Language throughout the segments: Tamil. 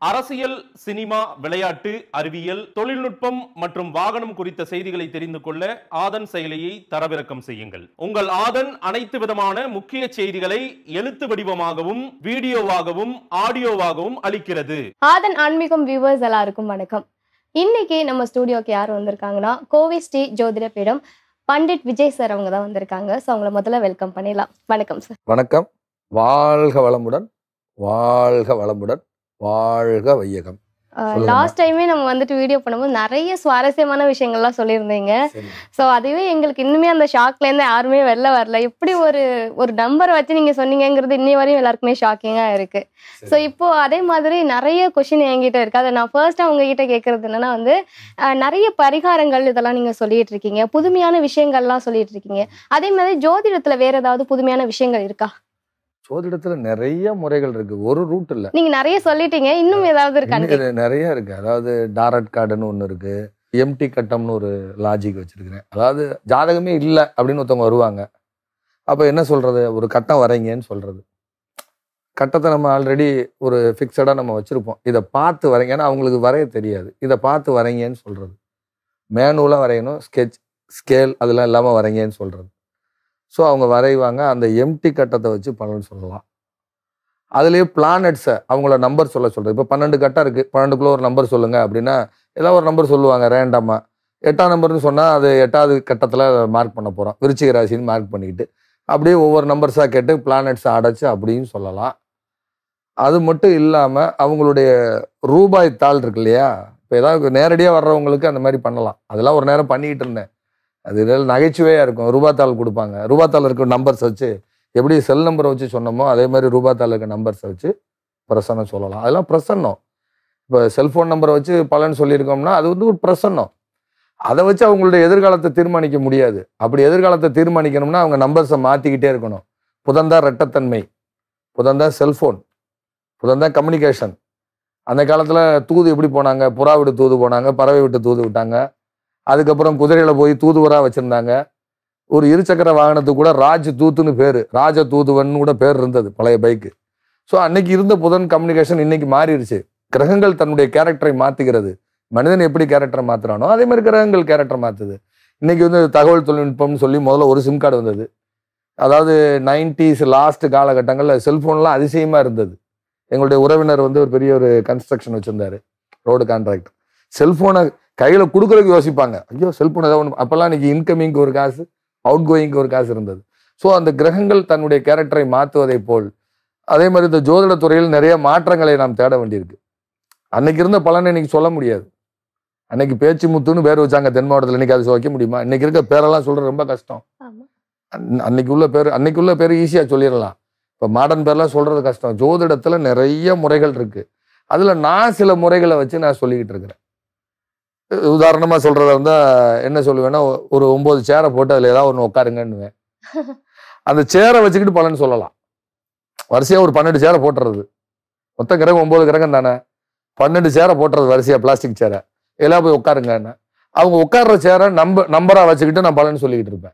அரசியல் சினிமா விளையாட்டு அறிவியல் தொழில்நுட்பம் மற்றும் வாகனம் குறித்த செய்திகளை தெரிந்து கொள்ள ஆதன் செயலியை தரவிறக்கம் செய்யுங்கள் உங்கள் ஆதன் அனைத்து விதமான முக்கிய செய்திகளை எழுத்து வடிவமாகவும் வீடியோவாகவும் ஆடியோவாகவும் அளிக்கிறது ஆதன் ஆன்மீகம் வியூவர்ஸ் எல்லாருக்கும் வணக்கம் இன்னைக்கு நம்ம ஸ்டூடியோக்கு யார் வந்திருக்காங்கன்னா கோவி ஸ்ரீ ஜோதிட பீடம் பண்டிட் விஜய் சார் அவங்க தான் வந்திருக்காங்க ஸோ அவங்கள முதல்ல வெல்கம் பண்ணிடலாம் வணக்கம் சார் வணக்கம் வாழ்க வளமுடன் வாழ்க வளமுடன் வாழ்க வையகம் சொல்லுங்கம்மா. லாஸ்ட் டைமே நம்ம வந்துட்டு வீடியோ பண்ணும்போது நிறைய சுவாரஸ்யமான விஷயங்கள்லாம் சொல்லியிருந்தீங்க ஸோ அதுவே எங்களுக்கு இன்னுமே அந்த ஷாக்லேருந்து யாருமே வெளில வரல எப்படி ஒரு ஒரு நம்பரை வச்சு நீங்கள் சொன்னீங்கங்கிறது இன்னி வரையும் எல்லாருக்குமே ஷாக்கிங்காக இருக்கு ஸோ இப்போ அதே மாதிரி நிறைய கொஷின் என்கிட்ட இருக்கு அதை நான் ஃபர்ஸ்ட் அவங்க கிட்ட கேட்கறது என்னன்னா வந்து அஹ், நிறைய பரிகாரங்கள் இதெல்லாம் நீங்க சொல்லிட்டு இருக்கீங்க புதுமையான விஷயங்கள்லாம் சொல்லிட்டு இருக்கீங்க அதே மாதிரி ஜோதிடத்துல வேற ஏதாவது புதுமையான விஷயங்கள் இருக்கா ஜோதிடத்துல நிறைய முறைகள் இருக்கு ஒரு ரூட் இல்ல நீங்க நிறைய சொல்லிட்டீங்க இன்னும் ஏதாவது இருக்கான்னு இன்னும் நிறைய இருக்கு அதாவது டாரட் கார்டுன்னு ஒன்று இருக்கு எம்டி கட்டம்னு ஒரு லாஜிக் வச்சிருக்கிறேன் அதாவது ஜாதகமே இல்லை அப்படின்னு ஒருத்தவங்க வருவாங்க அப்போ என்ன சொல்றது ஒரு கட்டம் வரைங்கன்னு சொல்றது கட்டத்தை நம்ம ஆல்ரெடி ஒரு ஃபிக்ஸடாக நம்ம வச்சிருப்போம் இதை பார்த்து வரைங்க ஏன்னா அவங்களுக்கு வரைய தெரியாது இதை பார்த்து வரைங்கன்னு சொல்றது மேனுவலாக வரையணும் ஸ்கெட்ச் ஸ்கேல் அதெல்லாம் இல்லாமல் வரைங்கன்னு சொல்றது ஸோ அவங்க வரைவாங்க அந்த எம்டி கட்டத்தை வச்சு பலன் சொல்லலாம் அதுலேயே பிளானட்ஸை அவங்கள நம்பர் சொல்ல சொல்கிறது இப்போ பன்னெண்டு கட்டம் இருக்குது பன்னெண்டுக்குள்ளே ஒரு நம்பர் சொல்லுங்க அப்படின்னா ஏதாவது ஒரு நம்பர் சொல்லுவாங்க ரேண்டமாக எட்டாம் நம்பர்னு சொன்னால் அது எட்டாவது கட்டத்தில் மார்க் பண்ண போகிறோம் விருச்சிக ராசின்னு மார்க் பண்ணிக்கிட்டு அப்படியே ஒவ்வொரு நம்பர்ஸாக கேட்டு பிளானட்ஸை அடைச்சு அப்படின்னு சொல்லலாம் அது மட்டும் இல்லாமல் அவங்களுடைய ரூபாய் தாள் இருக்கு இல்லையா இப்போ ஏதாவது நேரடியாக வர்றவங்களுக்கு அந்த மாதிரி பண்ணலாம் அதெல்லாம் ஒரு நேரம் பண்ணிக்கிட்டு இருந்தேன் அது இதில் நகைச்சுவையாக இருக்கும் ரூபாத்தாள் கொடுப்பாங்க ரூபாத்தாள் இருக்க நம்பர்ஸ் வச்சு எப்படி செல் நம்பரை வச்சு சொன்னோமோ அதே மாதிரி ரூபாத்தாள் இருக்க நம்பர்ஸை வச்சு பிரசன்னம் சொல்லலாம் அதெல்லாம் பிரசன்னம் இப்போ செல்ஃபோன் நம்பரை வச்சு பலன் சொல்லியிருக்கோம்னா அது வந்து ஒரு பிரசன்னம் அதை வச்சு அவங்களுடைய எதிர்காலத்தை தீர்மானிக்க முடியாது அப்படி எதிர்காலத்தை தீர்மானிக்கணும்னா அவங்க நம்பர்ஸை மாற்றிக்கிட்டே இருக்கணும் புதந்தா ரெட்டத்தன்மை புதந்தா செல்ஃபோன் புதந்தா கம்யூனிகேஷன் அந்த காலத்தில் தூது எப்படி போனாங்க புறா விட்டு தூது போனாங்க பறவை விட்டு தூது விட்டாங்க அதுக்கப்புறம் குதிரையில போய் தூதுவராக வச்சுருந்தாங்க ஒரு இருசக்கர வாகனத்துக்கு கூட ராஜ் தூத்துன்னு பேர் ராஜ தூதுவன் கூட பேர் இருந்தது பழைய பைக்கு ஸோ அன்னைக்கு இருந்த புதன் கம்யூனிகேஷன் இன்னைக்கு மாறிடுச்சு கிரகங்கள் தன்னுடைய கேரக்டரை மாத்துகிறது மனிதன் எப்படி கேரக்டரை மாத்துறானோ அதே மாதிரி கிரகங்கள் கேரக்டர் மாத்துது இன்னைக்கு வந்து தகவல் தொழில்நுட்பம்னு சொல்லி முதல்ல ஒரு சிம் கார்டு வந்தது அதாவது நைன்டிஸ் லாஸ்ட் காலகட்டங்களில் செல்ஃபோன்லாம் அதிசயமா இருந்தது எங்களுடைய உறவினர் வந்து ஒரு பெரிய ஒரு கன்ஸ்ட்ரக்ஷன் வச்சிருந்தாரு ரோடு கான்ட்ராக்ட் செல்ஃபோனை கையில் கொடுக்குறதுக்கு யோசிப்பாங்க ஐயோ செல்ஃபோன் ஏதாவது ஒன்று அப்போல்லாம் இன்னைக்கு இன்கமிங்க்கு ஒரு காசு அவுட் கோயிங்க்கு ஒரு காசு இருந்தது ஸோ அந்த கிரகங்கள் தன்னுடைய கேரக்டரை மாற்றுவதை போல் அதே மாதிரி இந்த ஜோதிட துறையில் நிறைய மாற்றங்களை நாம் தேட வேண்டியிருக்கு அன்னைக்கு இருந்த பலனை இன்னைக்கு சொல்ல முடியாது அன்னைக்கு பேச்சு முத்துன்னு பேர் வச்சாங்க தென் மாவட்டத்தில் இன்னைக்கு அது வைக்க முடியுமா இன்னைக்கு இருக்க பேரெல்லாம் சொல்றது ரொம்ப கஷ்டம் ஆமா அன்- அன்னைக்கு உள்ள பேர் அன்னைக்கு உள்ள பேர் ஈஸியாக சொல்லிடலாம் இப்போ மாடர்ன் பேர்லாம் சொல்றது கஷ்டம் ஜோதிடத்துல நிறைய முறைகள் இருக்கு அதுல நான் சில முறைகளை வச்சு நான் சொல்லிக்கிட்டு இருக்கிறேன் உதாரணமா சொல்றதா இருந்தா என்ன சொல்லுவேன்னா ஒரு ஒன்பது சேரை போட்டு அதுல ஏதாவது ஒன்று உட்காருங்கன்னுவேன் அந்த சேரை வச்சுக்கிட்டு பலன் சொல்லலாம் வரிசையா ஒரு பன்னெண்டு சேரை போட்டுறது மொத்த கிரகம் ஒன்பது கிரகம் தானே பன்னெண்டு சேரை போட்டுறது வரிசையா பிளாஸ்டிக் சேரை எல்லாம் போய் உட்காருங்கன்னு அவங்க உட்கார்ற சேரை நம்ப நம்பரா வச்சுக்கிட்டு நான் பலன் சொல்லிக்கிட்டு இருப்பேன்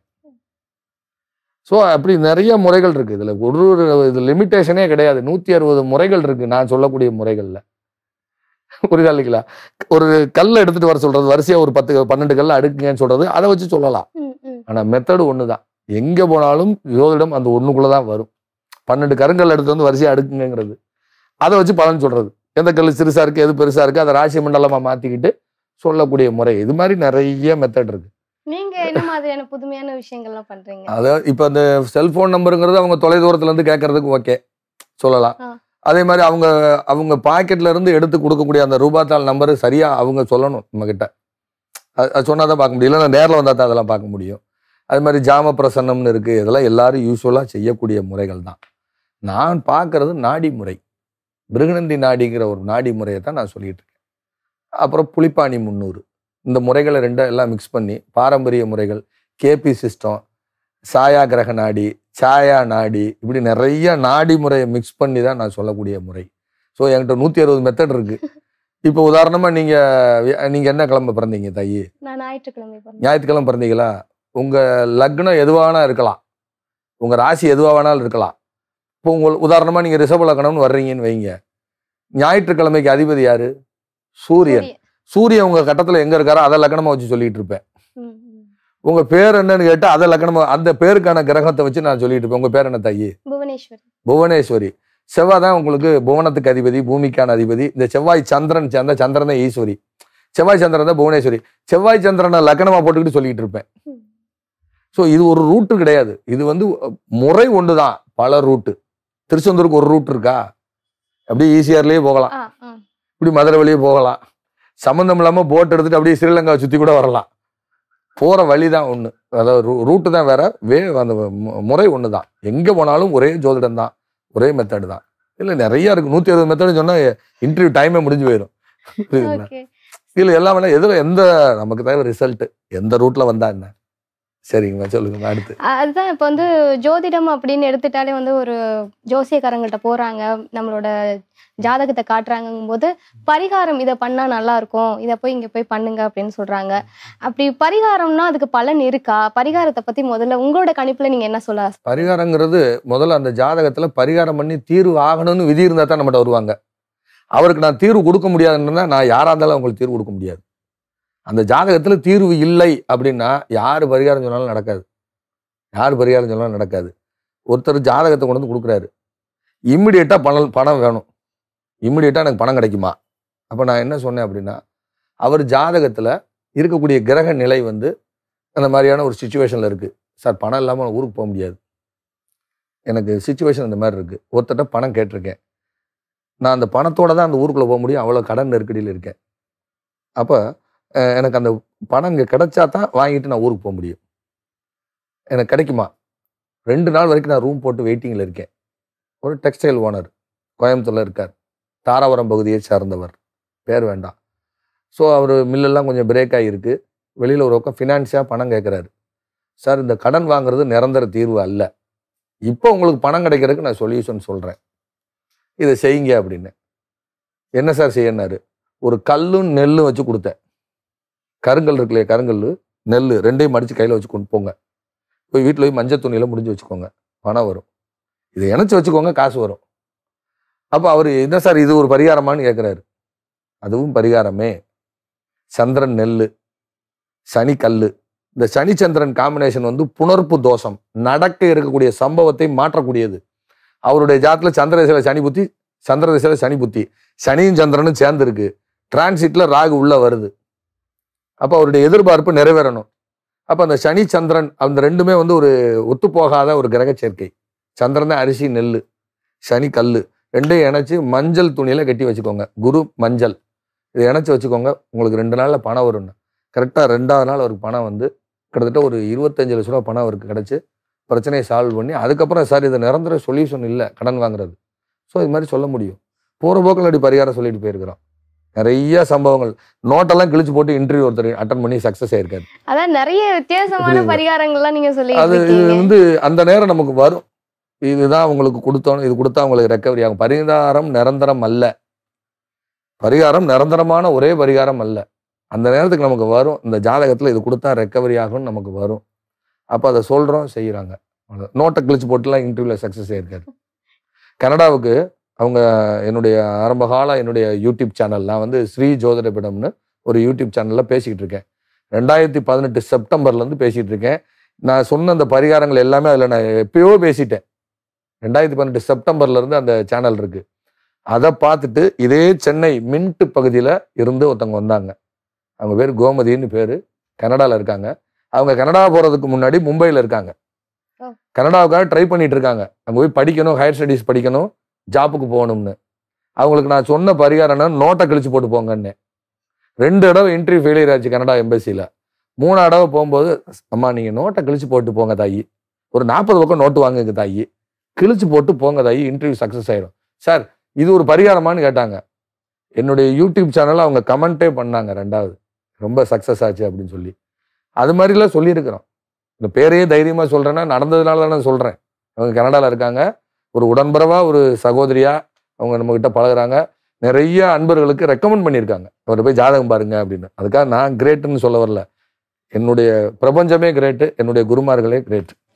ஸோ அப்படி நிறைய முறைகள் இருக்கு இதுல ஒரு ஒரு இது லிமிட்டேஷனே கிடையாது நூத்தி அறுபது முறைகள் இருக்கு நான் சொல்லக்கூடிய முறைகள்ல புரியுதா இல்லைங்களா ஒரு கல்லை எடுத்துட்டு வர சொல்றது வரிசையா ஒரு பத்து பன்னெண்டு கல்லை அடுக்குங்கன்னு சொல்றது அதை வச்சு சொல்லலாம் ம், ம். ஆனா மெத்தடு ஒண்ணுதான் எங்க போனாலும் ஜோதிடம் அந்த ஒண்ணுக்குள்ள தான் வரும் பன்னெண்டு கருங்கல் எடுத்து வந்து வரிசையா அடுக்குங்கிறது அதை வச்சு பலன் சொல்றது எந்த கல் சிறுசா இருக்கு எது பெருசா இருக்கு அதை ராசி மண்டலமா மாத்திக்கிட்டு சொல்லக்கூடிய முறை இது மாதிரி நிறைய மெத்தட் இருக்கு நீங்க என்ன மாதிரியான புதுமையான விஷயங்கள்லாம் பண்றீங்க அதாவது இப்போ அந்த செல்போன் நம்பருங்கிறது அவங்க தொலை தூரத்துல இருந்து கேட்கறதுக்கு ஓகே சொல்லலாம் ஆ. அதே மாதிரி அவங்க அவங்க பாக்கெட்ல இருந்து எடுத்து கொடுக்கக்கூடிய அந்த ரூபாத்தாள் நம்பர் சரியா அவங்க சொல்லணும் நம்ம கிட்ட அது அது சொன்னாதான் பார்க்க முடியும் இல்லைன்னா நேரில் வந்தால் தான் அதெல்லாம் பார்க்க முடியும் அது மாதிரி ஜாம பிரசன்னம்னு இருக்கு இதெல்லாம் எல்லாரும் யூஸ்வலாக செய்யக்கூடிய முறைகள் தான் நான் பார்க்கறது நாடி முறை மிருகநந்தி நாடிங்கிற ஒரு நாடி முறையை தான் நான் சொல்லிட்டு இருக்கேன் அப்புறம் புலிப்பாணி முந்நூறு இந்த முறைகளை ரெண்டும் எல்லாம் மிக்ஸ் பண்ணி பாரம்பரிய முறைகள் கேபி சிஸ்டம் சாயா கிரக நாடி சாயா நாடி இப்படி நிறைய நாடி முறையை மிக்ஸ் பண்ணி தான் நான் சொல்லக்கூடிய முறை ஸோ என்கிட்ட நூற்றி அறுபது மெத்தட் இருக்கு இப்போ உதாரணமாக நீங்கள் நீங்கள் என்ன கிழமை பிறந்தீங்க தாயி நான் ஞாயிற்றுக்கிழமை பண்ணேன் ஞாயிற்றுக்கிழமை பிறந்தீங்களா உங்கள் லக்னம் எதுவாக வேணா இருக்கலாம் உங்கள் ராசி எதுவாக வேணாலும் இருக்கலாம் இப்போ உங்கள் உதாரணமாக நீங்கள் ரிஷப லக்னம்னு வர்றீங்கன்னு வைங்க ஞாயிற்றுக்கிழமைக்கு அதிபதி யாரு சூரியன் சூரியன் உங்க கட்டத்துல எங்க இருக்காரோ அதை லக்கணமா வச்சு சொல்லிட்டு இருப்பேன் ம், ம். உங்க பேர் என்னன்னு கேட்டா அதை லக்கணமா அந்த பேருக்கான கிரகத்தை வச்சு நான் சொல்லிட்டு இருப்பேன் உங்க பேர் என்ன தாயி புவனேஸ்வரி புவனேஸ்வரி செவ்வாய் தான் உங்களுக்கு புவனத்துக்கு அதிபதி பூமிக்கான அதிபதி இந்த செவ்வாய் சந்திரன் சேர்ந்த சந்திரன் தான் ஈஸ்வரி செவ்வாய் சந்திரன் தான் புவனேஸ்வரி செவ்வாய் சந்திரனை லக்கணமா போட்டுக்கிட்டு சொல்லிட்டு இருப்பேன் ம். ஸோ இது ஒரு ரூட்டு கிடையாது இது வந்து முறை ஒன்று தான் பல ரூட்டு திருச்செந்தூருக்கு ஒரு ரூட் இருக்கா அப்படியே ஈஸியார்லேயே போகலாம் ஆ ஆ இப்படி மதுரை வழியே போகலாம் சம்மந்தம் இல்லாம போட் எடுத்துட்டு அப்படியே ஸ்ரீலங்காவை சுத்தி கூட வரலாம் போற வழி தான் ஒண்ணு அதாவது ரூட்டு தான் வேற வே அந்த மு- முறை ஒன்று தான் எங்க போனாலும் ஒரே ஜோதிடம் தான் ஒரே மெத்தடு தான் இல்ல நிறைய இருக்கு நூத்தி அறுபது மெத்தடு சொன்னா இன்டர்வியூ டைமே முடிஞ்சு போயிடும் புரியுதுங்களா ஓகே இதுல எல்லாம் வேணா எதுல எந்த நமக்கு தேவை ரிசல்ட் எந்த ரூட்ல வந்தா என்ன சரிங்கம்மா சொல்லுங்கம்மா அடுத்து அதுதான் இப்போ வந்து ஜோதிடம் அப்படின்னு எடுத்துட்டாலே வந்து ஒரு ஜோசியக்காரங்கள்ட்ட போறாங்க நம்மளோட ஜாதகத்தை காட்டுறாங்கும் போது பரிகாரம் இதை பண்ணா நல்லா இருக்கும் இதை போய் இங்க போய் பண்ணுங்க அப்படின்னு சொல்றாங்க அப்படி பரிகாரம்னா அதுக்கு பலன் இருக்கா பரிகாரத்தை பத்தி முதல்ல உங்களோட கணிப்புல நீங்க என்ன சொல்ல ஆசை- பரிகாரங்கிறது முதல்ல அந்த ஜாதகத்துல பரிகாரம் பண்ணி தீர்வு ஆகணும்னு விதி இருந்தா தான் நம்மகிட்ட வருவாங்க அவருக்கு நான் தீர்வு கொடுக்க முடியாதுன்னா நான் யாரா இருந்தாலும் அவங்களுக்கு தீர்வு கொடுக்க முடியாது அந்த ஜாதகத்துல தீர்வு இல்லை அப்படின்னா யாரு பரிகாரம் சொன்னாலும் நடக்காது யார் பரிகாரம் சொன்னாலும் நடக்காது ஒருத்தர் ஜாதகத்தை கொண்டு வந்து கொடுக்குறாரு இம்மிடியட்டா பணம் பணம் வேணும் இம்மிடியட்டா எனக்கு பணம் கிடைக்குமா அப்ப நான் என்ன சொன்னேன் அப்படின்னா அவர் ஜாதகத்துல இருக்கக்கூடிய கிரக நிலை வந்து அந்த மாதிரியான ஒரு சுச்சுவேஷன்ல இருக்கு சார் பணம் இல்லாமல் நான் ஊருக்கு போக முடியாது எனக்கு சுச்சுவேஷன் இந்த மாதிரி இருக்கு ஒருத்தட்ட பணம் கேட்டிருக்கேன் நான் அந்த பணத்தோட தான் அந்த ஊருக்குள்ள போக முடியும் அவ்வளோ கடன் நெருக்கடியில் இருக்கேன் அப்போ எனக்கு அந்த பணம் இங்கே கிடைச்சா தான் வாங்கிட்டு நான் ஊருக்கு போக முடியும் எனக்கு கிடைக்குமா ரெண்டு நாள் வரைக்கும் நான் ரூம் போட்டு வெயிட்டிங்கில் இருக்கேன் ஒரு டெக்ஸ்டைல் ஓனர் கோயம்புத்தூர்ல இருக்கார் தாராபுரம் பகுதியை சேர்ந்தவர் பேர் வேண்டாம் ஸோ அவர் மில்லெல்லாம் கொஞ்சம் பிரேக் ஆகியிருக்கு வெளியில் ஒரு பக்கம் ஃபினான்ஸியாக பணம் கேட்குறாரு சார் இந்த கடன் வாங்குறது நிரந்தர தீர்வு அல்ல இப்போ உங்களுக்கு பணம் கிடைக்கிறதுக்கு நான் சொல்யூஷன் சொல்கிறேன் இதை செய்யுங்க அப்படின்னு என்ன சார் செய்யனாரு ஒரு கல்லும் நெல்லும் வச்சு கொடுத்தேன் கருங்கல் இருக்கு இல்லையா கருங்கல் நெல் ரெண்டையும் மடித்து கையில் வச்சு கொண்டு போங்க போய் வீட்டில் போய் மஞ்சள் துணியில் முடிஞ்சு வச்சுக்கோங்க பணம் வரும் இதை இணைச்சி வச்சுக்கோங்க காசு வரும் அப்போ அவர் என்ன சார் இது ஒரு பரிகாரமான்னு கேட்குறாரு அதுவும் பரிகாரமே சந்திரன் நெல் சனி கல்லு இந்த சனி சந்திரன் காம்பினேஷன் வந்து புணர்ப்பு தோஷம் நடக்க இருக்கக்கூடிய சம்பவத்தை மாற்றக்கூடியது அவருடைய ஜாத்துல சந்திர திசையில சனி புத்தி சந்திர திசையில சனி புத்தி சனியும் சந்திரனும் சேர்ந்து இருக்கு டிரான்சிட்ல ராகு உள்ள வருது அப்ப அவருடைய எதிர்பார்ப்பு நிறைவேறணும் அப்ப அந்த சனி சந்திரன் அந்த ரெண்டுமே வந்து ஒரு ஒத்துப்போகாத ஒரு கிரக சேர்க்கை சந்திரன் தான் அரிசி நெல் சனி கல்லு ரெண்டையும் இணைச்சு மஞ்சள் துணியில கட்டி வச்சுக்கோங்க குரு மஞ்சள் இதை இணைச்சு வச்சுக்கோங்க உங்களுக்கு ரெண்டு நாள்ல பணம் வரும்னு கரெக்டாக ரெண்டாவது நாள் அவருக்கு பணம் வந்து கிட்டத்தட்ட ஒரு இருபத்தஞ்சு லட்ச ரூபா பணம் அவருக்கு கிடைச்சு பிரச்சனையை சால்வ் பண்ணி அதுக்கப்புறம் சார் இது நிரந்தர சொல்யூஷன் இல்லை கடன் வாங்குறது ஸோ இது மாதிரி சொல்ல முடியும் போகிற போக்கில் அப்படி பரிகாரம் சொல்லிட்டு போயிருக்கிறோம் நிறைய சம்பவங்கள் நோட்டெல்லாம் கிழிச்சு போட்டு இன்டர்வியூ ஒருத்தர் அட்டன் பண்ணி சக்ஸஸ் ஆயிருக்காரு அதான் நிறைய வித்தியாசமான புரியுது. பரிகாரங்கள்லாம் நீங்க சொல்லிட்டு அது இது இருக்கீங்க வந்து அந்த நேரம் நமக்கு வரும் இதுதான் உங்களுக்கு கொடுத்தோம் இது கொடுத்தா உங்களுக்கு ரெக்கவரி ஆகும் பரிகாரம் நிரந்தரம் அல்ல பரிகாரம் நிரந்தரமான ஒரே பரிகாரம் அல்ல அந்த நேரத்துக்கு நமக்கு வரும் இந்த ஜாதகத்துல இது கொடுத்தா ரெக்கவரி ஆகும்னு நமக்கு வரும் அப்போ அதை சொல்றோம் செய்யறாங்க நோட்டை கிழிச்சு போட்டுலாம் இன்டர்வியூல சக்ஸஸ் ஆயிருக்காரு கனடாவுக்கு அவங்க என்னுடைய ஆரம்ப கால என்னுடைய யூடியூப் சேனல் நான் வந்து ஸ்ரீ ஜோதிடபிடம்னு ஒரு யூடியூப் சேனல்ல பேசிக்கிட்டு இருக்கேன் ரெண்டாயிரத்தி பதினெட்டு செப்டம்பர்ல இருந்து பேசிட்டு இருக்கேன் நான் சொன்ன அந்த பரிகாரங்கள் எல்லாமே அதில் நான் எப்பயோ பேசிட்டேன் ரெண்டாயிரத்தி பதினெட்டு செப்டம்பர்ல இருந்து அந்த சேனல் இருக்கு அதை பார்த்துட்டு இதே சென்னை மின்ட் பகுதியில் இருந்து ஒருத்தவங்க வந்தாங்க அவங்க பேர் கோமதின்னு பேர் கனடாவில் இருக்காங்க அவங்க கனடா போகிறதுக்கு முன்னாடி மும்பையில் இருக்காங்க ஓ. கனடாவுக்காக ட்ரை பண்ணிட்டு இருக்காங்க அங்கே போய் படிக்கணும் ஹையர் ஸ்டடீஸ் படிக்கணும் ஜாப்புக்கு போகணும்னு அவங்களுக்கு நான் சொன்ன பரிகாரம்னா நோட்டை கழிச்சு போட்டு போங்கன்னு ரெண்டு தடவை இன்டர்வியூ ஃபெயிலியர் ஆச்சு கனடா எம்பசியில் மூணு தடவை போகும்போது அம்மா நீங்கள் நோட்டை கிழிச்சு போட்டு போங்க தாயி ஒரு நாற்பது பக்கம் நோட்டு வாங்குங்க தாயி கிழிச்சு போட்டு போங்க தாயி இன்டர்வியூ சக்ஸஸ் ஆயிடும் சார் இது ஒரு பரிகாரமான்னு கேட்டாங்க என்னுடைய யூடியூப் சேனல்ல அவங்க கமெண்ட்டே பண்ணாங்க ரெண்டாவது ரொம்ப சக்ஸஸ் ஆச்சு அப்படின்னு சொல்லி அது மாதிரிலாம் சொல்லியிருக்கிறோம் இந்த பேரையே தைரியமா சொல்றேன்னா நடந்ததுனால தானே சொல்றேன் அவங்க கனடால இருக்காங்க ஒரு உடன்பரவா ஒரு சகோதரியா அவங்க நம்ம கிட்ட பழகுறாங்க நிறைய அன்பர்களுக்கு ரெக்கமெண்ட் பண்ணியிருக்காங்க அவரை போய் ஜாதகம் பாருங்க அப்படின்னு அதுக்காக நான் கிரேட்டுன்னு சொல்ல வரல என்னுடைய பிரபஞ்சமே கிரேட்டு என்னுடைய குருமார்களே கிரேட்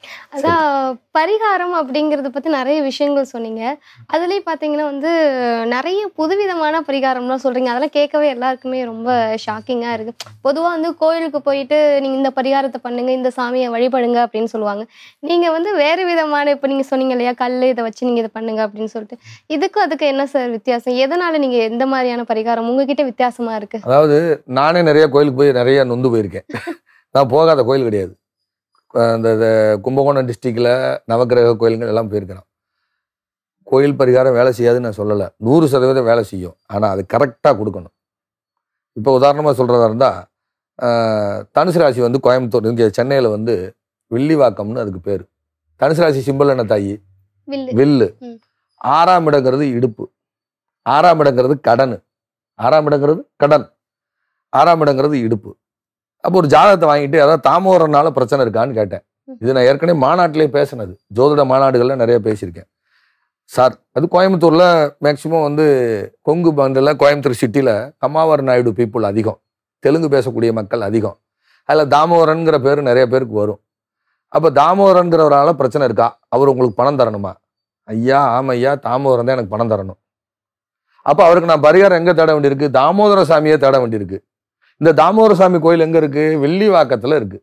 அதான் பரிகாரம் அப்படிங்கறத பத்தி நிறைய விஷயங்கள் சொன்னீங்க அதுலயும் பாத்தீங்கன்னா வந்து நிறைய புதுவிதமான பரிகாரம்லாம் சொல்றீங்க அதெல்லாம் கேட்கவே எல்லாருக்குமே ரொம்ப ஷாக்கிங்கா இருக்கு பொதுவா வந்து கோயிலுக்கு போயிட்டு நீங்க இந்த பரிகாரத்தை பண்ணுங்க இந்த சாமியை வழிபடுங்க அப்படின்னு சொல்லுவாங்க நீங்க வந்து வேறு விதமான இப்ப நீங்க சொன்னீங்க இல்லையா கல் இதை வச்சு நீங்க இதை பண்ணுங்க அப்படின்னு சொல்லிட்டு இதுக்கும் அதுக்கு என்ன சார் வித்தியாசம் எதனால நீங்க எந்த மாதிரியான பரிகாரம் உங்ககிட்ட வித்தியாசமா இருக்கு அதாவது நானே நிறைய கோயிலுக்கு போய் நிறைய நொந்து போயிருக்கேன் நான் போகாத கோயில் கிடையாது அஹ் இந்த இந்த கும்பகோணம் டிஸ்ட்ரிக்டில் நவக்கிரக கோயில்கள் எல்லாம் போயிருக்கிறேன் கோயில் பரிகாரம் வேலை செய்யாதுன்னு நான் சொல்லலை நூறு சதவீதம் வேலை செய்யும் ஆனால் அது கரெக்டாக கொடுக்கணும் இப்போ உதாரணமாக சொல்கிறதா இருந்தால் தனுசு ராசி வந்து கோயம்புத்தூர் இங்கே சென்னையில் வந்து வில்லிவாக்கம்னு அதுக்கு பேர் தனுசு ராசி சிம்பிள் என்ன தாயி வில்லு வில்லு ம். ஆறாம் இடங்கிறது இடுப்பு ஆறாம் இடங்கிறது கடன் ஆறாம் இடங்கிறது கடன் ஆறாம் இடங்கிறது இடுப்பு அப்போ ஒரு ஜாதகத்தை வாங்கிட்டு அதாவது தாமோரனால பிரச்சனை இருக்கான்னு கேட்டேன் ம். இது நான் ஏற்கனவே மாநாட்டிலே பேசினது ஜோதிட மாநாடுகள்ல நிறைய பேசியிருக்கேன் சார் அது கோயம்புத்தூர்ல மேக்சிமம் வந்து கொங்கு பண்டில் கோயம்புத்தூர் சிட்டியில் கம்மாவர் நாயுடு பீப்புள் அதிகம் தெலுங்கு பேசக்கூடிய மக்கள் அதிகம் அதில் தாமோதரன்கிற பேர் நிறைய பேருக்கு வரும் அப்போ தாமோதரன்கிறவரால பிரச்சனை இருக்கா அவர் உங்களுக்கு பணம் தரணுமா ஐயா ஆமா ஐயா தாமோதரன் தான் எனக்கு பணம் தரணும் அப்போ அவருக்கு நான் பரிகாரம் எங்கே தேட வேண்டியிருக்கு தாமோதர சாமியே தேட வேண்டியிருக்கு இந்த தாமோதர சாமி கோயில் எங்க இருக்கு வெள்ளிவாக்கத்துல இருக்கு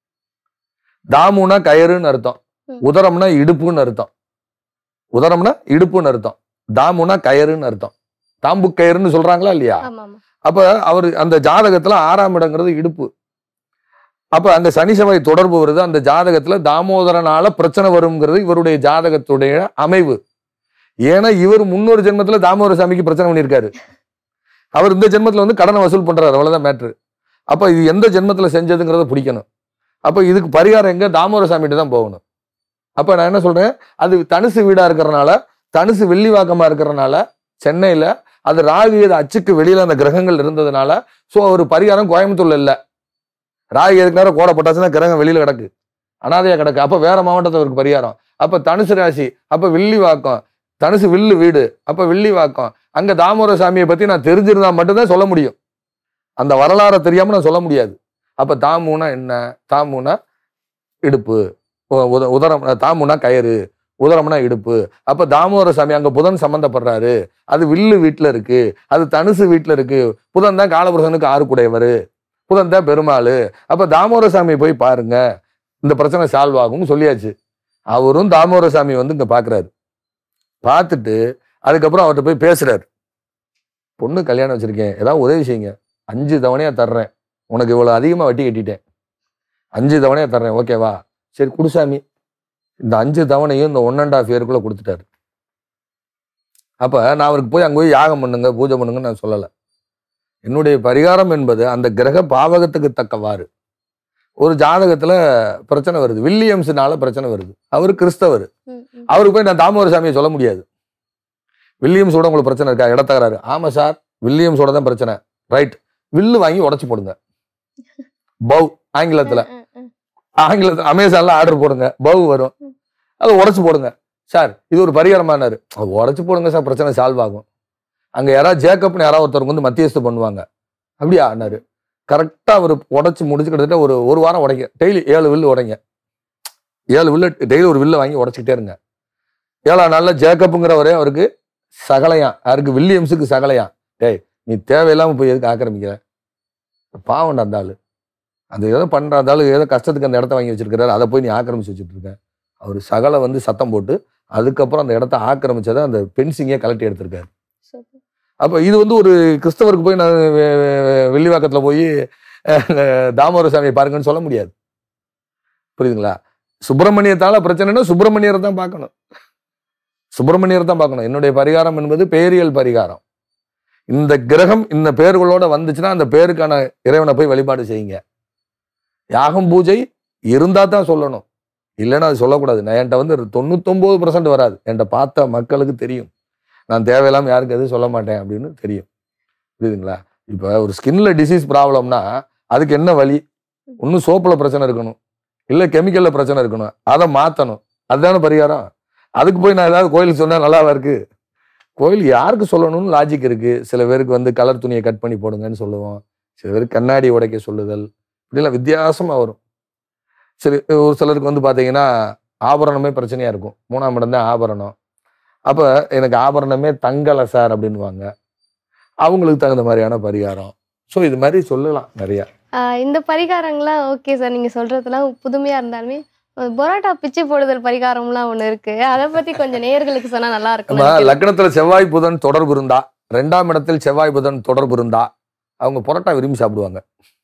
தாமுனா கயிறுன்னு அர்த்தம் ம். உதரம்னா இடுப்புன்னு அர்த்தம் உதரம்னா இடுப்புன்னு அர்த்தம் தாமுனா கயிறுன்னு அர்த்தம் தாம்பு கயிறுன்னு சொல்றாங்களா இல்லையா ஆமா ஆமா அப்ப அவர் அந்த ஜாதகத்துல ஆறாம் இடங்கிறது இடுப்பு அப்ப அங்க சனி செவ்வாய் தொடர்பு வருது அந்த ஜாதகத்துல தாமோதரனால பிரச்சனை வருங்கிறது இவருடைய ஜாதகத்துடைய அமைவு ஏன்னா இவர் முன்னொரு ஜென்மத்துல தாமோதர சாமிக்கு பிரச்சனை பண்ணியிருக்காரு அவர் இந்த ஜென்மத்துல வந்து கடனை வசூல் பண்றாரு அவ்வளவுதான் மேட்ரு அப்ப இது எந்த ஜென்மத்துல செஞ்சதுங்கிறத பிடிக்கணும் அப்ப இதுக்கு பரிகாரம் எங்க தாமோதர சாமிகிட்ட தான் போகணும் அப்ப நான் என்ன சொல்றேன் அது தனுசு வீடா இருக்கிறனால தனுசு வெள்ளிவாக்கமா இருக்கிறனால சென்னையில அது ராகு எது அச்சுக்கு வெளியில அந்த கிரகங்கள் இருந்ததுனால சோ ஒரு பரிகாரம் கோயம்புத்தூர்ல இல்ல ராகு எதுக்கு நேரம் கோடை போட்டாச்சுன்னா கிரகம் வெளியில கிடக்கு அனாதையா கிடக்கு அப்ப வேற மாவட்டத்துல இருக்கு பரிகாரம் அப்ப தனுசு ராசி அப்ப வில்லிவாக்கம் தனுசு வில்லு வீடு அப்ப வில்லிவாக்கம் அங்க தாமோதர சாமியை பத்தி நான் தெரிஞ்சிருந்தா மட்டும்தான் சொல்ல முடியும் அந்த வரலாறை தெரியாம நான் சொல்ல முடியாது அப்ப தாமுனா என்ன தாமுனா இடுப்பு உ- உத- உதரம் தாமுனா கயிறு உதரம்னா இடுப்பு அப்ப தாமோதர சாமி அங்க புதன் சம்பந்தப்படுறாரு அது வில்லு வீட்டுல இருக்கு அது தனுசு வீட்டுல இருக்கு புதன் தான் காலபுருஷனுக்கு ஆறு கூடையவர் புதன் தான் பெருமாள் அப்ப தாமோதர சாமியை போய் பாருங்க இந்த பிரச்சனை சால்வ் ஆகும்னு சொல்லியாச்சு அவரும் தாமோதர சாமி வந்து இங்க பாக்குறாரு பார்த்துட்டு அதுக்கப்புறம் அவர்கிட்ட போய் பேசுறாரு பொண்ணு கல்யாணம் வச்சிருக்கேன் ஏதாவது உதவி செய்யுங்க அஞ்சு தவணையா தர்றேன் உனக்கு இவ்வளவு அதிகமா வட்டி கட்டிட்டேன் அஞ்சு தவணையா தர்றேன் ஓகேவா சரி குடுசாமி இந்த அஞ்சு தவணையும் இந்த ஒன் அண்ட் ஆஃப் இயருக்குள்ள கொடுத்துட்டாரு அப்ப நான் அவருக்கு போய் அங்க போய் யாகம் பண்ணுங்க பூஜை பண்ணுங்கன்னு நான் சொல்லலை என்னுடைய பரிகாரம் என்பது அந்த கிரக பாவகத்துக்கு தக்கவாறு ஒரு ஜாதகத்துல பிரச்சனை வருது வில்லியம்ஸ்னால பிரச்சனை வருது அவர் கிறிஸ்தவர் ம், ம். அவருக்கு போய் நான் தாமோதர சாமியை சொல்ல முடியாது வில்லியம்ஸோட உங்களுக்கு பிரச்சனை இருக்கா இடத்தகராறு ஆமா சார் வில்லியம்ஸோட தான் பிரச்சனை ரைட் வில்லு வாங்கி உடைச்சு போடுங்க பவ் ஆங்கிலத்துல ம், ம், ம். ஆங்கிலத்துல அமேசான்ல ஆர்டர் போடுங்க பவ் வரும் அதை உடைச்சு போடுங்க சார் இது ஒரு பரிகாரமானாரு அது உடைச்சு போடுங்க சார் பிரச்சனை சால்வ் ஆகும் அங்க யாராவது ஜேக்கப்னு யாராவது ஒருத்தருக்கு வந்து மத்தியஸ்து பண்ணுவாங்க அப்படியா ஆனாரு கரெக்டா அவர் உடைச்சு முடிச்சு கிட்டத்தட்ட ஒரு ஒரு வாரம் உடைங்க டெய்லி ஏழு வில்லு உடைங்க ஏழு வில்லு டெய்லி ஒரு வில்லை வாங்கி உடைச்சிக்கிட்டே இருங்க ஏழாம் நாள்ல ஜேக்கப்புங்கிறவரே அவருக்கு சகலையாம் யாருக்கு வில்லியம்ஸுக்கு சகலையாம் டேய் நீ தேவையில்லாம போய் எதுக்கு ஆக்கிரமிக்கிற பாவம்டா அந்த ஆளு அந்த ஏதோ பண்ற அந்த ஆளு ஏதோ கஷ்டத்துக்கு அந்த இடத்த வாங்கி வச்சிருக்கிறாரு அதை போய் நீ ஆக்கிரமிச்சு வச்சுட்டு இருக்க அவர் சகலை வந்து சத்தம் போட்டு அதுக்கப்புறம் அந்த இடத்த ஆக்கிரமிச்சதை அந்த பென்சிங்கே கலட்டி எடுத்திருக்காரு சூப்பர். அப்ப இது வந்து ஒரு கிறிஸ்தவருக்கு போய் நான் வெ- வெ- வெள்ளிவாக்கத்துல போய் அஹ், தாமோதர சாமியை பாருங்கன்னு சொல்ல முடியாது புரியுதுங்களா சுப்பிரமணியத்தால பிரச்சனைனா சுப்பிரமணியரை தான் பார்க்கணும் சுப்பிரமணியரை தான் பார்க்கணும் என்னுடைய பரிகாரம் என்பது பேரியல் பரிகாரம் இந்த கிரகம் இந்த பேர்களோட வந்துச்சுன்னா அந்த பேருக்கான இறைவனை போய் வழிபாடு செய்யுங்க யாகம் பூஜை இருந்தா தான் சொல்லணும் இல்லைன்னா அது சொல்லக்கூடாது நான் என்கிட்ட வந்து தொண்ணூத்தொன்பது பர்சன்ட் வராது என்கிட்ட பார்த்த மக்களுக்கு தெரியும் நான் தேவையில்லாம யாருக்கு எதுவும் சொல்ல மாட்டேன் அப்படின்னு தெரியும் புரியுதுங்களா இப்போ ஒரு ஸ்கின்ல டிசீஸ் ப்ராப்ளம்னா அதுக்கு என்ன வழி ஒன்றும் சோப்பில் பிரச்சனை இருக்கணும் இல்லை கெமிக்கல்ல பிரச்சனை இருக்கணும் அதை மாற்றணும் அதுதானே பரிகாரம் அதுக்கு போய் நான் ஏதாவது கோயிலுக்கு சொன்னா நல்லாவா இருக்கு கோயில் யாருக்கு சொல்லணும்னு லாஜிக் இருக்கு சில பேருக்கு வந்து கலர் துணியை கட் பண்ணி போடுங்கன்னு சொல்லுவோம் சில பேருக்கு கண்ணாடி உடைக்க சொல்லுதல் இப்படிலாம் வித்தியாசமா வரும் சரி ஒரு சிலருக்கு வந்து பார்த்தீங்கன்னா ஆபரணமே பிரச்சனையா இருக்கும் மூணாம் இடம் தான் ஆபரணம் அப்போ எனக்கு ஆபரணமே தங்கலை சார் அப்படின்வாங்க அவங்களுக்கு தகுந்த மாதிரியான பரிகாரம் ஸோ இது மாதிரி சொல்லலாம் நிறைய ஆஹ் இந்த பரிகாரங்களாம் ஓகே சார் நீங்க சொல்றதெல்லாம் புதுமையா இருந்தாலுமே ஒரு பரோட்டா பிச்சு போடுதல் பரிகாரம்லாம் ஒண்ணு இருக்கு அதை பத்தி கொஞ்சம் நேயர்களுக்கு சொன்னா நல்லா இருக்கும் நம்ம லக்னத்துல செவ்வாய் புதன் தொடர்பு இருந்தா ரெண்டாம் இடத்தில் செவ்வாய் புதன் தொடர்பு இருந்தா அவங்க புரோட்டா விரும்பி சாப்பிடுவாங்க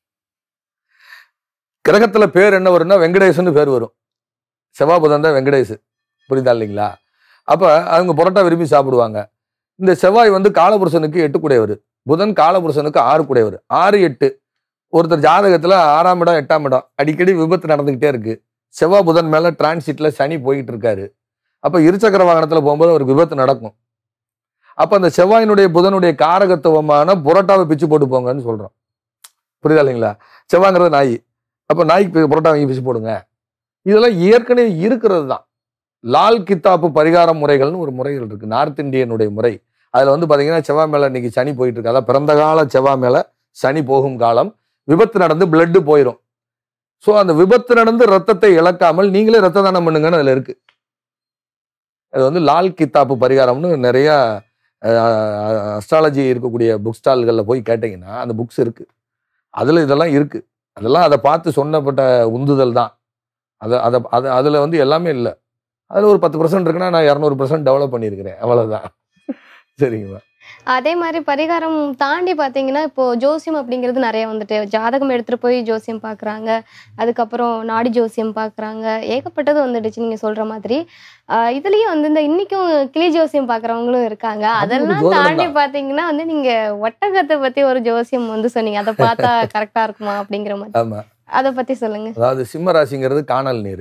கிரகத்துல பேர் என்ன வரும்னா வெங்கடேசன் பேர் வரும் செவ்வாய் புதன் தான் வெங்கடேஷ் புரியுதா இல்லைங்களா அப்ப அவங்க புரோட்டா விரும்பி சாப்பிடுவாங்க இந்த செவ்வாய் வந்து காலபுருஷனுக்கு எட்டு கூடையவர் புதன் காலபுருஷனுக்கு ஆறு கூடையவர் ஆறு எட்டு ஒருத்தர் ஜாதகத்துல ஆறாம் இடம் எட்டாம் இடம் அடிக்கடி விபத்து நடந்துகிட்டே இருக்கு செவ்வாய் புதன் மேல டிரான்சிட்ல சனி போயிட்டு இருக்காரு அப்ப இருசக்கர வாகனத்துல போகும்போது ஒரு விபத்து நடக்கும் அப்ப அந்த செவ்வாயினுடைய புதனுடைய காரகத்துவமான புரோட்டாவை பிச்சு போட்டு போங்கன்னு சொல்றோம் புரியுதா இல்லைங்களா செவ்வாங்கிறது நாய் அப்ப நாய்க்கு பி- புரோட்டா வாங்கி பிச்சு போடுங்க இதெல்லாம் ஏற்கனவே இருக்கிறது தான் லால் கித்தாப்பு பரிகார முறைகள்னு ஒரு முறைகள் இருக்கு நார்த் இந்தியனுடைய முறை அதுல வந்து பாத்தீங்கன்னா செவ்வாய் மேல இன்னைக்கு சனி போயிட்டு இருக்கு அதான் பிறந்த கால செவ்வாய் மேல சனி போகும் காலம் விபத்து நடந்து பிளட் போயிடும் ஸோ அந்த விபத்து நடந்து ரத்தத்தை இழக்காமல் நீங்களே ரத்த தானம் பண்ணுங்கன்னு அதுல இருக்கு அது வந்து லால் கித்தாப்பு பரிகாரம்னு நிறைய அஸ்ட்ராலஜி இருக்கக்கூடிய புக் ஸ்டால்களில் போய் கேட்டிங்கன்னா அந்த புக்ஸ் இருக்கு அதில் இதெல்லாம் இருக்கு அதெல்லாம் அதை பார்த்து சொன்னப்பட்ட உந்துதல் தான் அதை அதை அது அதில் வந்து எல்லாமே இல்லை அதில் ஒரு பத்து பர்சன்ட் இருக்குன்னா நான் இரநூறு பர்சன்ட் டெவலப் பண்ணியிருக்கிறேன் அவ்வளோதான் சரிங்களா அதே மாதிரி பரிகாரம் தாண்டி பாத்தீங்கன்னா இப்போ ஜோசியம் அப்படிங்கிறது நிறைய வந்துட்டு ஜாதகம் எடுத்துட்டு போய் ஜோசியம் பாக்குறாங்க அதுக்கப்புறம் நாடி ஜோசியம் பாக்குறாங்க ஏகப்பட்டது வந்துடுச்சு நீங்க சொல்ற மாதிரி ஆஹ் இதுலயும் வந்து இந்த இன்னைக்கும் கிளி ஜோசியம் பாக்குறவங்களும் இருக்காங்க அது ஒரு அதெல்லாம் ஜோதிடம் தாண்டி தான். பாத்தீங்கன்னா வந்து நீங்க ஒட்டகத்தை பத்தி ஒரு ஜோசியம் வந்து சொன்னீங்க அதை பார்த்தா கரெக்டா இருக்குமா அப்படிங்கிற மாதிரி ஆமாம் அதை பத்தி சொல்லுங்க அதாவது சிம்ம ராசிங்கிறது காணல் நீர்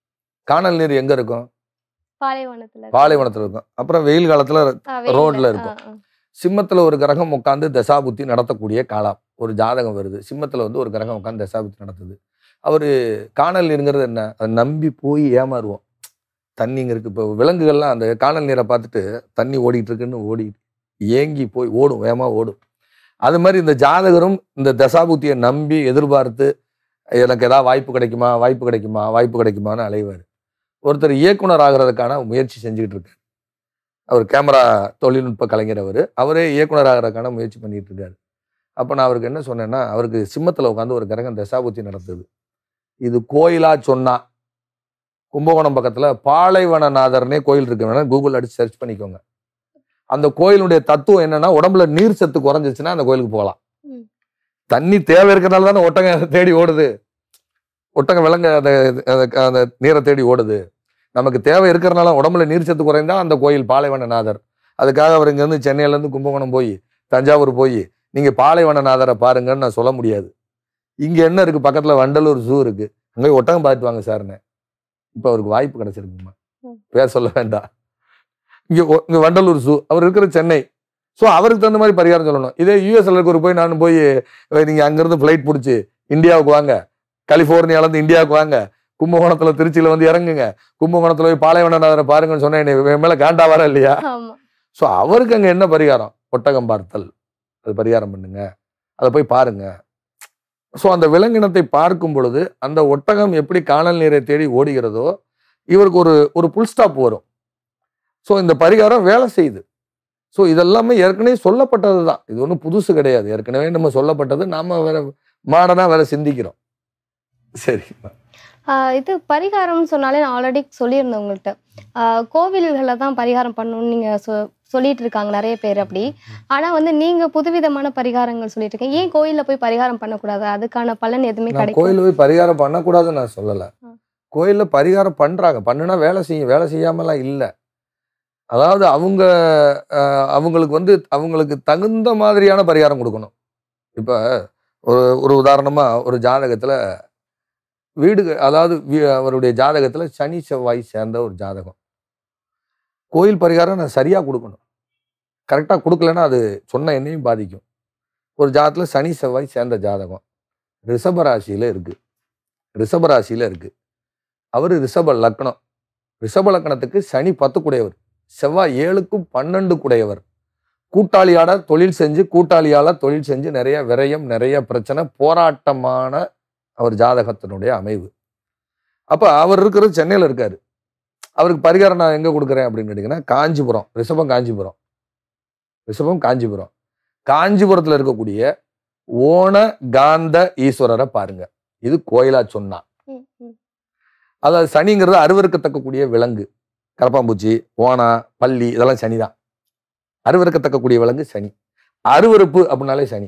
காணல் நீர் எங்கே இருக்கும் பாலைவனத்துல பாலைவனத்தில் இருக்கும் அப்புறம் வெயில் காலத்தில் ஆ, வெயில்ல. ரோட்ல ஆ, இருக்கும். ஆ. சிம்மத்துல ஒரு கிரகம் உட்காந்து தசாபுத்தி நடத்தக்கூடிய காலம் ஒரு ஜாதகம் வருது சிம்மத்துல வந்து ஒரு கிரகம் உட்காந்து தசாபுத்தி நடத்துது அவரு காணல் நீருங்கிறது என்ன அதை நம்பி போய் ஏமாறுவோம் தண்ணிங்க இருக்கு இப்போ விலங்குகள்லாம் அந்த காணல் நீரை பார்த்துட்டு தண்ணி ஓடிட்டு இருக்குன்னு ஓடி ஏங்கி போய் ஓடும் வேகமா ஓடும் அது மாதிரி இந்த ஜாதகரும் இந்த தசாபுத்தியை நம்பி எதிர்பார்த்து எனக்கு ஏதாவது வாய்ப்பு கிடைக்குமா வாய்ப்பு கிடைக்குமா வாய்ப்பு கிடைக்குமான்னு அலைவார் ஒருத்தர் இயக்குனர் ஆகிறதுக்கான முயற்சி செஞ்சுக்கிட்டு இருக்காரு அவர் கேமரா தொழில்நுட்ப கலைஞர் அவர் அவரே இயக்குனர் ஆகிறதுக்கான முயற்சி பண்ணிட்டு இருக்காரு அப்போ நான் அவருக்கு என்ன சொன்னேன்னா அவருக்கு சிம்மத்தில் உட்காந்து ஒரு கிரகம் தசாபுத்தி நடத்துது இது கோயிலா சொன்னா கும்பகோணம் பக்கத்தில் பாலைவனநாதர்னே கோயில் இருக்கு வேணா கூகுள் அடிச்சு சர்ச் பண்ணிக்கோங்க அந்த கோயிலுடைய தத்துவம் என்னன்னா உடம்புல நீர் சத்து குறைஞ்சிச்சுன்னா அந்த கோயிலுக்கு போகலாம் ம். தண்ணி தேவை இருக்கிறனால தானே ஒட்டகம் தேடி ஓடுது ஒட்டகம் விலங்க அந்த அந்த- அந்த நீரை தேடி ஓடுது நமக்கு தேவை இருக்கிறனால உடம்புல நீர் சத்து குறைந்தா அந்த கோயில் பாலைவனநாதர் அதுக்காக அவர் இங்கேருந்து சென்னையிலேருந்து கும்பகோணம் போய் தஞ்சாவூர் போய் நீங்க பாலைவனநாதரை பாருங்கன்னு நான் சொல்ல முடியாது இங்க என்ன இருக்கு பக்கத்துல வண்டலூர் ஜூ இருக்கு அங்கே போய் ஒட்டகம் பார்த்துட்டு வாங்க சார்னு இப்போ அவருக்கு வாய்ப்பு கிடைச்சிருக்குமா ம். பேர் சொல்ல வேண்டாம் இங்க ஒ- இங்க வண்டலூர் ஜூ அவர் இருக்கிற சென்னை ஸோ அவருக்கு தகுந்த மாதிரி பரிகாரம் சொல்லணும் இதே யூஎஸ்ல இருக்கிற போய் நான் போய் அஹ், நீங்க அங்கிருந்து ஃப்ளைட் பிடிச்சி இந்தியாவுக்கு வாங்க கலிஃபோர்னியால இருந்து இந்தியாவுக்கு வாங்க கும்பகோணத்துல திருச்சியில வந்து இறங்குங்க கும்பகோணத்துல போய் பாலைவனநாதரை பாருங்கன்னு சொன்னா என்னை இவன் மேல காண்டா வர இல்லையா ஆமா ஸோ அவருக்கு அங்க என்ன பரிகாரம் ஒட்டகம் பார்த்தல் அது பரிகாரம் பண்ணுங்க அதை போய் பாருங்க ஸோ அந்த விலங்கினத்தை பார்க்கும் பொழுது அந்த ஒட்டகம் எப்படி காணல் நீரை தேடி ஓடுகிறதோ இவருக்கு ஒரு ஒரு புல் ஸ்டாப் வரும் ஸோ இந்த பரிகாரம் வேலை செய்யுது ஸோ இதெல்லாமே ஏற்கனவே சொல்லப்பட்டது தான் இது ஒன்றும் புதுசு கிடையாது ஏற்கனவே நம்ம சொல்லப்பட்டது நாம வேற மாடனா வேற சிந்திக்கிறோம் சரி ஆஹ் இது பரிகாரம்னு சொன்னாலே நான் ஆல்ரெடி சொல்லியிருந்தேன் உங்கள்கிட்ட கோவில்களில் தான் பரிகாரம் பண்ணணும்னு நீங்கள் சொ சொல்லிட்டு இருக்காங்க நிறைய பேர் அப்படி ஆனால் வந்து நீங்கள் புதுவிதமான பரிகாரங்கள் சொல்லிட்டு இருக்கீங்க ஏன் கோயிலில் போய் பரிகாரம் பண்ணக்கூடாது அதுக்கான பலன் எதுவுமே நான் கிடைக்கும் கோயிலில் போய் பரிகாரம் பண்ணக்கூடாதுன்னு நான் சொல்லலை ஆ. கோயிலில் பரிகாரம் பண்றாங்க பண்ணுனா வேலை செய்யும் வேலை செய்யாமலாம் இல்லை அதாவது அவங்க அஹ், அவங்களுக்கு வந்து அவங்களுக்கு தகுந்த மாதிரியான பரிகாரம் கொடுக்கணும் இப்போ ஒரு ஒரு உதாரணமா ஒரு ஜாதகத்துல வீடு அதாவது வீ- அவருடைய ஜாதகத்துல சனி செவ்வாய் சேர்ந்த ஒரு ஜாதகம் கோயில் பரிகாரம் நான் சரியா கொடுக்கணும் கரெக்டாக கொடுக்கலன்னா அது சொன்ன என்னையும் பாதிக்கும் ஒரு ஜாதகத்துல சனி செவ்வாய் சேர்ந்த ஜாதகம் ரிஷபராசியில இருக்கு ரிஷபராசியில இருக்கு அவர் ரிஷப லக்னம் ரிஷப லக்னத்துக்கு சனி பத்து குடையவர் செவ்வாய் ஏழுக்கும் பன்னெண்டு குடையவர் கூட்டாளியால தொழில் செஞ்சு கூட்டாளியால தொழில் செஞ்சு நிறைய விரயம் நிறைய பிரச்சனை போராட்டமான அவர் ஜாதகத்தினுடைய அமைவு அப்ப அவர் இருக்கிறது சென்னையில இருக்காரு அவருக்கு பரிகாரம் நான் எங்க கொடுக்குறேன் அப்படின்னு கேட்டீங்கன்னா காஞ்சிபுரம் ரிஷபம் காஞ்சிபுரம் ரிஷபம் காஞ்சிபுரம் காஞ்சிபுரத்துல இருக்கக்கூடிய ஓண காந்த ஈஸ்வரரை பாருங்க இது கோயிலா சொன்னா ம், ம். அதாவது சனிங்கிறது அருவருக்கத்தக்கக்கூடிய விலங்கு கரப்பாம்பூச்சி ஓனா பள்ளி இதெல்லாம் சனி தான் அருவருக்கத்தக்கக்கூடிய விலங்கு சனி அருவருப்பு அப்படின்னாலே சனி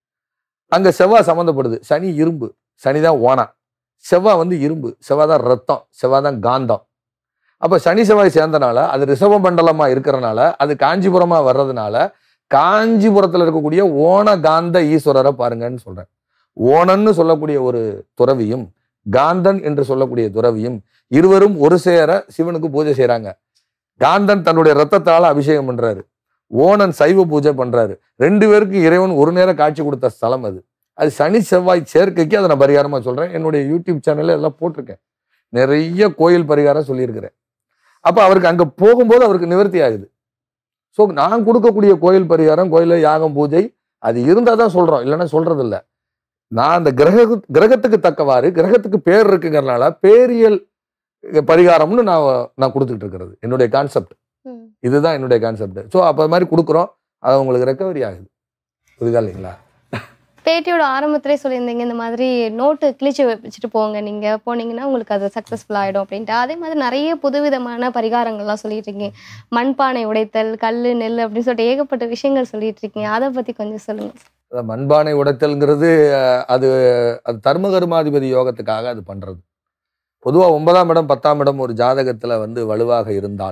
அங்க செவ்வாய் சம்மந்தப்படுது சனி இரும்பு சனி தான் ஓனா செவ்வாய் வந்து இரும்பு செவ்வாய் தான் ரத்தம் செவ்வாய் தான் காந்தம் அப்ப சனி செவ்வாய் சேர்ந்தனால அது ரிஷப மண்டலமா இருக்கிறனால அது காஞ்சிபுரமா வர்றதுனால காஞ்சிபுரத்துல இருக்கக்கூடிய ஓண காந்த ஈஸ்வரரை பாருங்கன்னு சொல்றேன் ஓணன்னு சொல்லக்கூடிய ஒரு துறவியும் காந்தன் என்று சொல்லக்கூடிய துறவியும் இருவரும் ஒரு சேர சிவனுக்கு பூஜை செய்றாங்க காந்தன் தன்னுடைய ரத்தத்தால அபிஷேகம் பண்றாரு ஓணன் சைவ பூஜை பண்றாரு ரெண்டு பேருக்கு இறைவன் ஒரு நேரம் காட்சி கொடுத்த ஸ்தலம் அது அது சனி செவ்வாய் சேர்க்கைக்கு அதை நான் பரிகாரமா சொல்றேன் என்னுடைய யூடியூப் சேனல்ல எல்லாம் போட்டிருக்கேன் நிறைய கோயில் பரிகாரம் சொல்லியிருக்கிறேன் அப்ப அவருக்கு அங்க போகும்போது அவருக்கு நிவர்த்தி ஆகுது ஸோ நான் கொடுக்கக்கூடிய கோயில் பரிகாரம் கோயில யாகம் பூஜை அது இருந்தா தான் சொல்றோம் இல்லைன்னா சொல்றது இல்ல நான் அந்த கிரக கிரகத்துக்கு தக்கவாறு கிரகத்துக்கு பேர் இருக்குங்கிறனால பேரியல் பரிகாரம்னு நான் நான் கொடுத்துட்டு இருக்கிறது என்னுடைய கான்செப்ட் ம். இதுதான் என்னுடைய கான்செப்ட் ஸோ அப்போ அது மாதிரி கொடுக்குறோம் அது உங்களுக்கு ரெக்கவரி ஆகுது புரியுதா இல்லைங்களா பேட்டியோட ஆரம்பத்திலே சொல்லியிருந்தீங்க இந்த மாதிரி நோட்டு கிழிச்சு வச்சுட்டு போங்க நீங்க போனீங்கன்னா உங்களுக்கு அது சக்ஸஸ்ஃபுல் ஆயிடும் அப்படின்ட்டு அதே மாதிரி நிறைய புதுவிதமான பரிகாரங்கள்லாம் சொல்லிட்டு இருக்கீங்க மண்பானை உடைத்தல் கல் நெல் அப்படின்னு சொல்லிட்டு ஏகப்பட்ட விஷயங்கள் சொல்லிட்டு இருக்கீங்க அதை பத்தி கொஞ்சம் சொல்லுங்க அதான் மண்பானை உடைத்தல்ங்கிறது அஹ், அது அது தர்ம கர்மாதிபதி யோகத்துக்காக அது பண்றது பொதுவாக ஒன்பதாம் இடம் பத்தாம் இடம் ஒரு ஜாதகத்துல வந்து வலுவாக இருந்தால்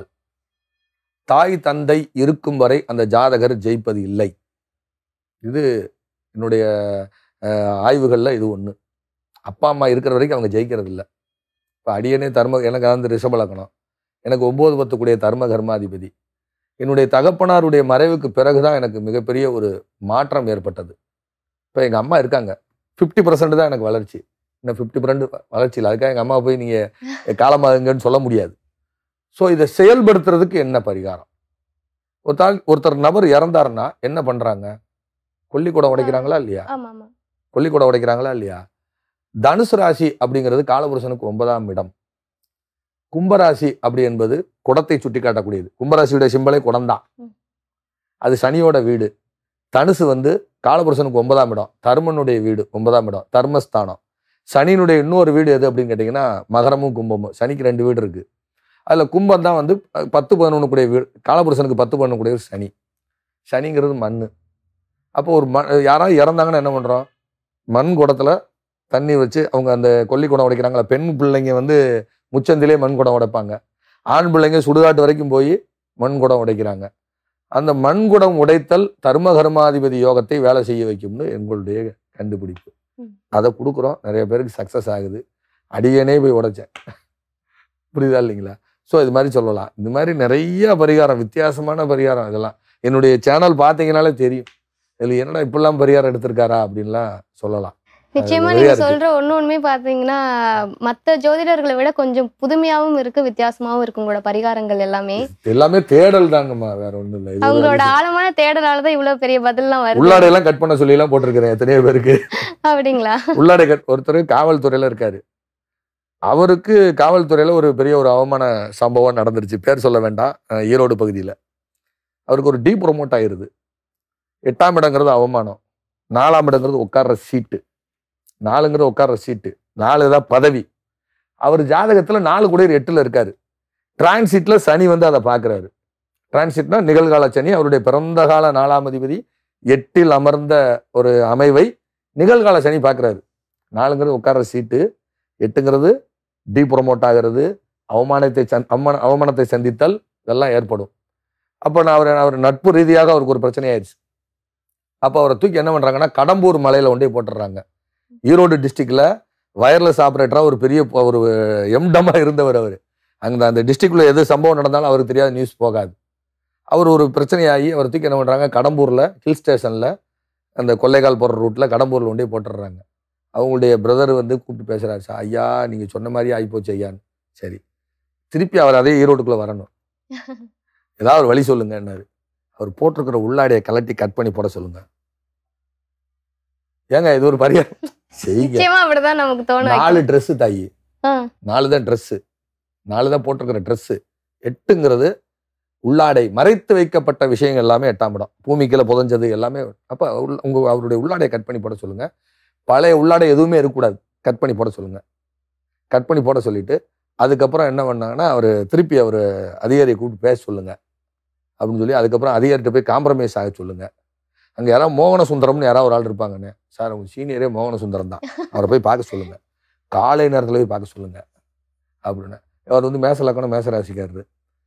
தாய் தந்தை இருக்கும் வரை அந்த ஜாதகர் ஜெயிப்பது இல்லை இது என்னுடைய அஹ், ஆய்வுகள்ல இது ஒண்ணு அப்பா அம்மா இருக்கிற வரைக்கும் அவங்க ஜெயிக்கிறது இல்லை இப்போ அடியனே தர்ம எனக்கு வந்து ரிஷபலக்கணம் எனக்கு ஒன்பது பத்துக்குடைய தர்ம கர்மாதிபதி என்னுடைய தகப்பனாருடைய மறைவுக்கு பிறகுதான் எனக்கு மிகப்பெரிய ஒரு மாற்றம் ஏற்பட்டது இப்போ எங்கள் அம்மா இருக்காங்க ஃபிஃப்டி பர்சன்ட் தான் எனக்கு வளர்ச்சி இன்னும் ஃபிஃப்டி பர்சன்ட் வளர்ச்சி இல்லை அதுக்காக எங்கள் அம்மா போய் நீங்கள் காலமாகுங்கன்னு சொல்ல முடியாது ஸோ இதை செயல்படுத்துறதுக்கு என்ன பரிகாரம் ஒருத்தாள் ஒருத்தர் நபர் இறந்தாருன்னா என்ன பண்ணுறாங்க கொல்லிக்கூடம் உடைக்கிறாங்களா இல்லையா ஆமா ஆமா கொல்லிக்கூடம் உடைக்கிறாங்களா இல்லையா தனுசு ராசி அப்படிங்கிறது காலபுருஷனுக்கு ஒன்பதாம் இடம் கும்பராசி அப்படி என்பது குடத்தை சுட்டி காட்டக்கூடியது கும்பராசியுடைய சிம்பலே குடம்தான் ம். அது சனியோட வீடு தனுசு வந்து காலபுருஷனுக்கு ஒன்பதாம் இடம் தர்மனுடைய வீடு ஒன்பதாம் இடம் தர்மஸ்தானம் சனியினுடைய இன்னொரு வீடு எது அப்படின்னு கேட்டிங்கன்னா மகரமும் கும்பமும் சனிக்கு ரெண்டு வீடு இருக்கு அதுல கும்பம் தான் வந்து அஹ், பத்து பதினொன்று கூடிய வீடு காலபுருஷனுக்கு பத்து பதினொன்று கூடிய சனி சனிங்கிறது மண் அப்போ ஒரு மண் யாராவது இறந்தாங்கன்னா என்ன பண்றோம் மண் குடத்துல தண்ணி வச்சு அவங்க அந்த கொல்லி குடம் உடைக்கிறாங்களா பெண் பிள்ளைங்க வந்து முச்சந்திலே மண் குடம் உடைப்பாங்க ஆண் பிள்ளைங்க சுடுகாட்டு வரைக்கும் போய் மண் குடம் உடைக்கிறாங்க அந்த மண் குடம் உடைத்தல் தர்ம கர்மாதிபதி யோகத்தை வேலை செய்ய வைக்கும்னு எங்களுடைய கண்டுபிடிப்பு ம். அதை கொடுக்குறோம் நிறைய பேருக்கு சக்ஸஸ் ஆகுது அடியனே போய் உடைச்சேன் புரியுதா இல்லைங்களா ஸோ இது மாதிரி சொல்லலாம் இந்த மாதிரி நிறைய பரிகாரம் வித்தியாசமான பரிகாரம் இதெல்லாம் என்னுடைய சேனல் பார்த்தீங்கனாலே தெரியும் இதில் என்னடா இப்படிலாம் பரிகாரம் எடுத்திருக்காரா அப்படின்லாம் சொல்லலாம் நிச்சயமா நிறைய நீங்க இருக்கு. சொல்ற ஒண்ணு ஒண்ணுமே பாத்தீங்கன்னா மத்த ஜோதிடர்களை விட கொஞ்சம் புதுமையாவும் இருக்கு வித்தியாசமாவும் இருக்கு உங்களோட பரிகாரங்கள் எல்லாமே இது எல்லாமே தேடல் தாங்கம்மா வேற ஒன்றும் இல்லை இது ஒரு அவங்களோட அதிசயம். ஆழமான தேடலாலதான் இவ்வளவு பெரிய பதில்லாம் வருது உள்ளாடையெல்லாம் கட் பண்ண சொல்லி எல்லாம் போட்டிருக்கிறேன் எத்தனையோ பேருக்கு அப்படிங்களா உள்ளாடை கட் ஒருத்தர் காவல்துறையில இருக்காரு அவருக்கு காவல்துறையில ஒரு பெரிய ஒரு அவமான சம்பவம் நடந்துருச்சு பேர் சொல்ல வேண்டாம் அஹ் ஈரோடு பகுதியில அவருக்கு ஒரு டீ ப்ரொமோட் ஆயிருது எட்டாம் இடங்கிறது அவமானம் நாலாம் இடங்கிறது உட்கார்ற சீட்டு நாலுங்கிறது உட்கார்ற சீட்டு நாலு தான் பதவி அவர் ஜாதகத்துல நாலு கூட எட்டுல இருக்காரு டிரான்சிட்ல சனி வந்து அதை பார்க்கறாரு டிரான்சிட்னா நிகழ்கால சனி அவருடைய பிறந்த கால நாலாம் அதிபதி எட்டில் அமர்ந்த ஒரு அமைவை நிகழ்கால சனி பார்க்கறாரு நாலுங்கிறது உட்கார்ற சீட்டு எட்டுங்கிறது டி ப்ரொமோட் ஆகிறது அவமானத்தை சந் அவமான அவமானத்தை சந்தித்தல் இதெல்லாம் ஏற்படும் அப்போ நான் அவர் அவர் நட்பு ரீதியாக அவருக்கு ஒரு பிரச்சனை ஆயிடுச்சு அப்போ அவரை தூக்கி என்ன பண்றாங்கன்னா கடம்பூர் மலையில கொண்டே போட்டுடுறாங்க ஈரோடு டிஸ்ட்ரிக்ட்ல வயர்லெஸ் ஆப்ரேட்டராக ஒரு பெரிய ப- ஒரு எம்டமா இருந்தவர் அவர் அங்க அந்த டிஸ்ட்ரிக்ட்ல எது சம்பவம் நடந்தாலும் அவருக்கு தெரியாத நியூஸ் போகாது அவர் ஒரு பிரச்சனையாகி அவர் தூக்கி என்ன பண்றாங்க கடம்பூர்ல ஹில் ஸ்டேஷன்ல அந்த கொள்ளைக்கால் போடுற ரூட்ல கடம்பூர்ல கொண்டே போட்டுடுறாங்க அவங்களுடைய பிரதர் வந்து கூப்பிட்டு பேசுறாரு சார் ஐயா நீங்க சொன்ன மாதிரி ஆகிப்போச்சு ஐயான்னு சரி திருப்பி அவர் அதே ஈரோட்டுக்குள்ள வரணும் ஏதாவது ஒரு வழி சொல்லுங்கன்னாரு அவர் போட்டிருக்கிற உள்ளாடையை கலட்டி கட் பண்ணி போட சொல்லுங்க ஏங்க இது ஒரு பரிகாரம் செய்யுங்க நிச்சயமா அப்படிதான் நமக்கு தோணும் நாலு Dress தாயி ஆ. நாலு தான் ட்ரெஸ்ஸு நாலு தான் போட்டிருக்கிற ட்ரெஸ்ஸு எட்டுங்கிறது உள்ளாடை மறைத்து வைக்கப்பட்ட விஷயங்கள் எல்லாமே எட்டாம் இடம் பூமிக்குள்ள புதஞ்சது எல்லாமே அப்ப உள்ள- உங்க அவருடைய உள்ளாடையை கட் பண்ணி போட சொல்லுங்க பழைய உள்ளாடை எதுவுமே இருக்கக்கூடாது கட் பண்ணி போட சொல்லுங்க கட் பண்ணி போட சொல்லிட்டு அதுக்கப்புறம் என்ன பண்ணாங்கன்னா அவர் திருப்பி அவர் அதிகாரியை கூப்பிட்டு பேச சொல்லுங்க அப்படின்னு சொல்லி அதுக்கப்புறம் அதிகாரிகிட்ட போய் காம்ப்ரமைஸ் ஆக சொல்லுங்க அங்கே யாராவது மோகன சுந்தரம்னு யாராவது ஒரு ஆள் இருப்பாங்கன்னு சார் உங்க சீனியரே மோகன சுந்தரம் தான் அவரை போய் பார்க்க சொல்லுங்க காலை நேரத்தில் போய் பார்க்க சொல்லுங்க அப்படின்னு அவர் வந்து மேச லக்கணம் மேசராசிக்காரரு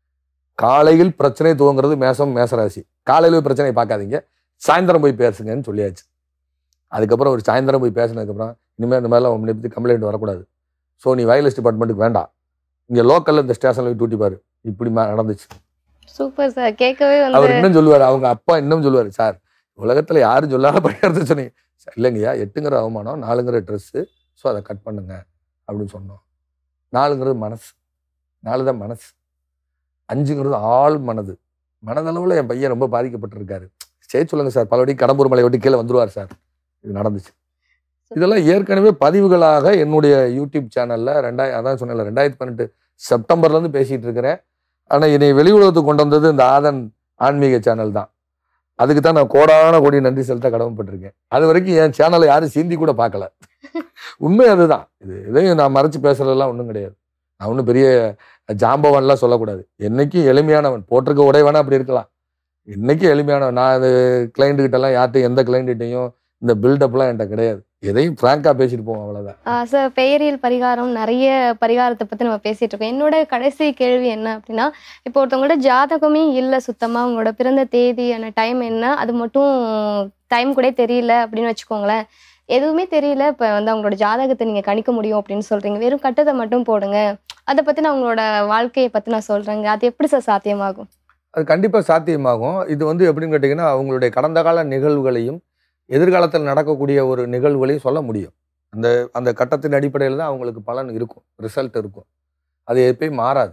காலையில் பிரச்சனை துவங்குறது மேசம் மேசராசி காலையில் போய் பிரச்சனையை பார்க்காதீங்க சாயந்தரம் போய் பேசுங்கன்னு சொல்லியாச்சு அதுக்கப்புறம் ஒரு சாயந்தரம் போய் பேசினதுக்கப்புறம் இனிமேல் இந்த மாதிரிலாம் உன்னை பற்றி கம்ப்ளைண்ட் வரக்கூடாது ஸோ நீ வயலன்ஸ் டிபார்ட்மெண்ட்டுக்கு வேண்டாம் இங்கே லோக்கலில் இந்த ஸ்டேஷனில் போய் டூட்டி பாரு இப்படி மா- நடந்துச்சு சூப்பர் சார் கேட்கவே வந்து அவர் இன்னும் சொல்லுவார் அவங்க அப்பா இன்னும் சொல்லுவார் சார் உலகத்துல யாரும் சொல்லாத படிக்கிறது சொன்னீங்க "சார், இல்லைங்கய்யா எட்டுங்கிற அவமானம் நாலுங்கிற ட்ரெஸ்ஸு ஸோ அதை கட் பண்ணுங்க அப்படின்னு சொன்னோம் நாலுங்கிறது மனசு நாலு தான் மனசு அஞ்சுங்கிறது ஆள் மனது மனதளவில் என் பையன் ரொம்ப பாதிக்கப்பட்டிருக்காரு சரி சொல்லுங்க சார் பலபடி கடம்பூர் மலை விட்டு கீழே வந்துருவார் சார் இது நடந்துச்சு இதெல்லாம் ஏற்கனவே பதிவுகளாக என்னுடைய யூடியூப் சேனல்ல ரெண்டாயிரம் அதான் சொன்னேன்ல ரெண்டாயிரத்தி பன்னெண்டு செப்டம்பர்ல இருந்து பேசிட்டு இருக்கிறேன் ஆனா என்னை வெளி உலகத்துக்கு கொண்டு வந்தது இந்த ஆதன் ஆன்மீக சேனல் தான் அதுக்கு தான் நான் கோடான கோடி நன்றி செலுத்த கடமைப்பட்டிருக்கேன் அது வரைக்கும் என் சேனலை யாரும் சீந்தி கூட பார்க்கல உண்மை அதுதான் இது இதையும் நான் மறைச்சு பேசுறதெல்லாம் ஒன்றும் கிடையாது நான் ஒன்றும் பெரிய ஜாம்பவான்லாம் சொல்லக்கூடாது என்னைக்கும் எளிமையானவன் போட்டிருக்க உடை வேணா அப்படி இருக்கலாம் என்னைக்கும் எளிமையானவன் நான் அது கிளைண்ட் கிட்டலாம் யார்ட்டையும் எந்த கிளைண்ட்டையும் இந்த பில்டப்லாம் என்கிட்ட கிடையாது எதையும் ஃப்ராங்காக பேசிட்டு போவோம் அவ்வளோதான் சார் பெயரியல் பரிகாரம் நிறைய பரிகாரத்தை பற்றி நம்ம பேசிட்டு இருக்கோம் என்னோட கடைசி கேள்வி என்ன அப்படின்னா இப்போ ஒருத்தவங்களோட ஜாதகமே இல்லை சுத்தமாக அவங்களோட பிறந்த தேதி அந்த டைம் என்ன அது மட்டும் டைம் கூட தெரியல அப்படின்னு வச்சுக்கோங்களேன் எதுவுமே தெரியல இப்போ வந்து அவங்களோட ஜாதகத்தை நீங்கள் கணிக்க முடியும் அப்படின்னு சொல்கிறீங்க வெறும் கட்டத்தை மட்டும் போடுங்க அதை பற்றி நான் அவங்களோட வாழ்க்கையை பற்றி நான் சொல்கிறேங்க அது எப்படி சார் சாத்தியமாகும் அது கண்டிப்பாக சாத்தியமாகும் இது வந்து எப்படின்னு கேட்டிங்கன்னா அவங்களுடைய கடந்த கால நிகழ்வுகளையும் எதிர்காலத்தில் நடக்கக்கூடிய ஒரு நிகழ்வுகளையும் சொல்ல முடியும் அந்த அந்த கட்டத்தின் அடிப்படையில் தான் அவங்களுக்கு பலன் இருக்கும் ரிசல்ட் இருக்கும் அது எப்பயும் மாறாது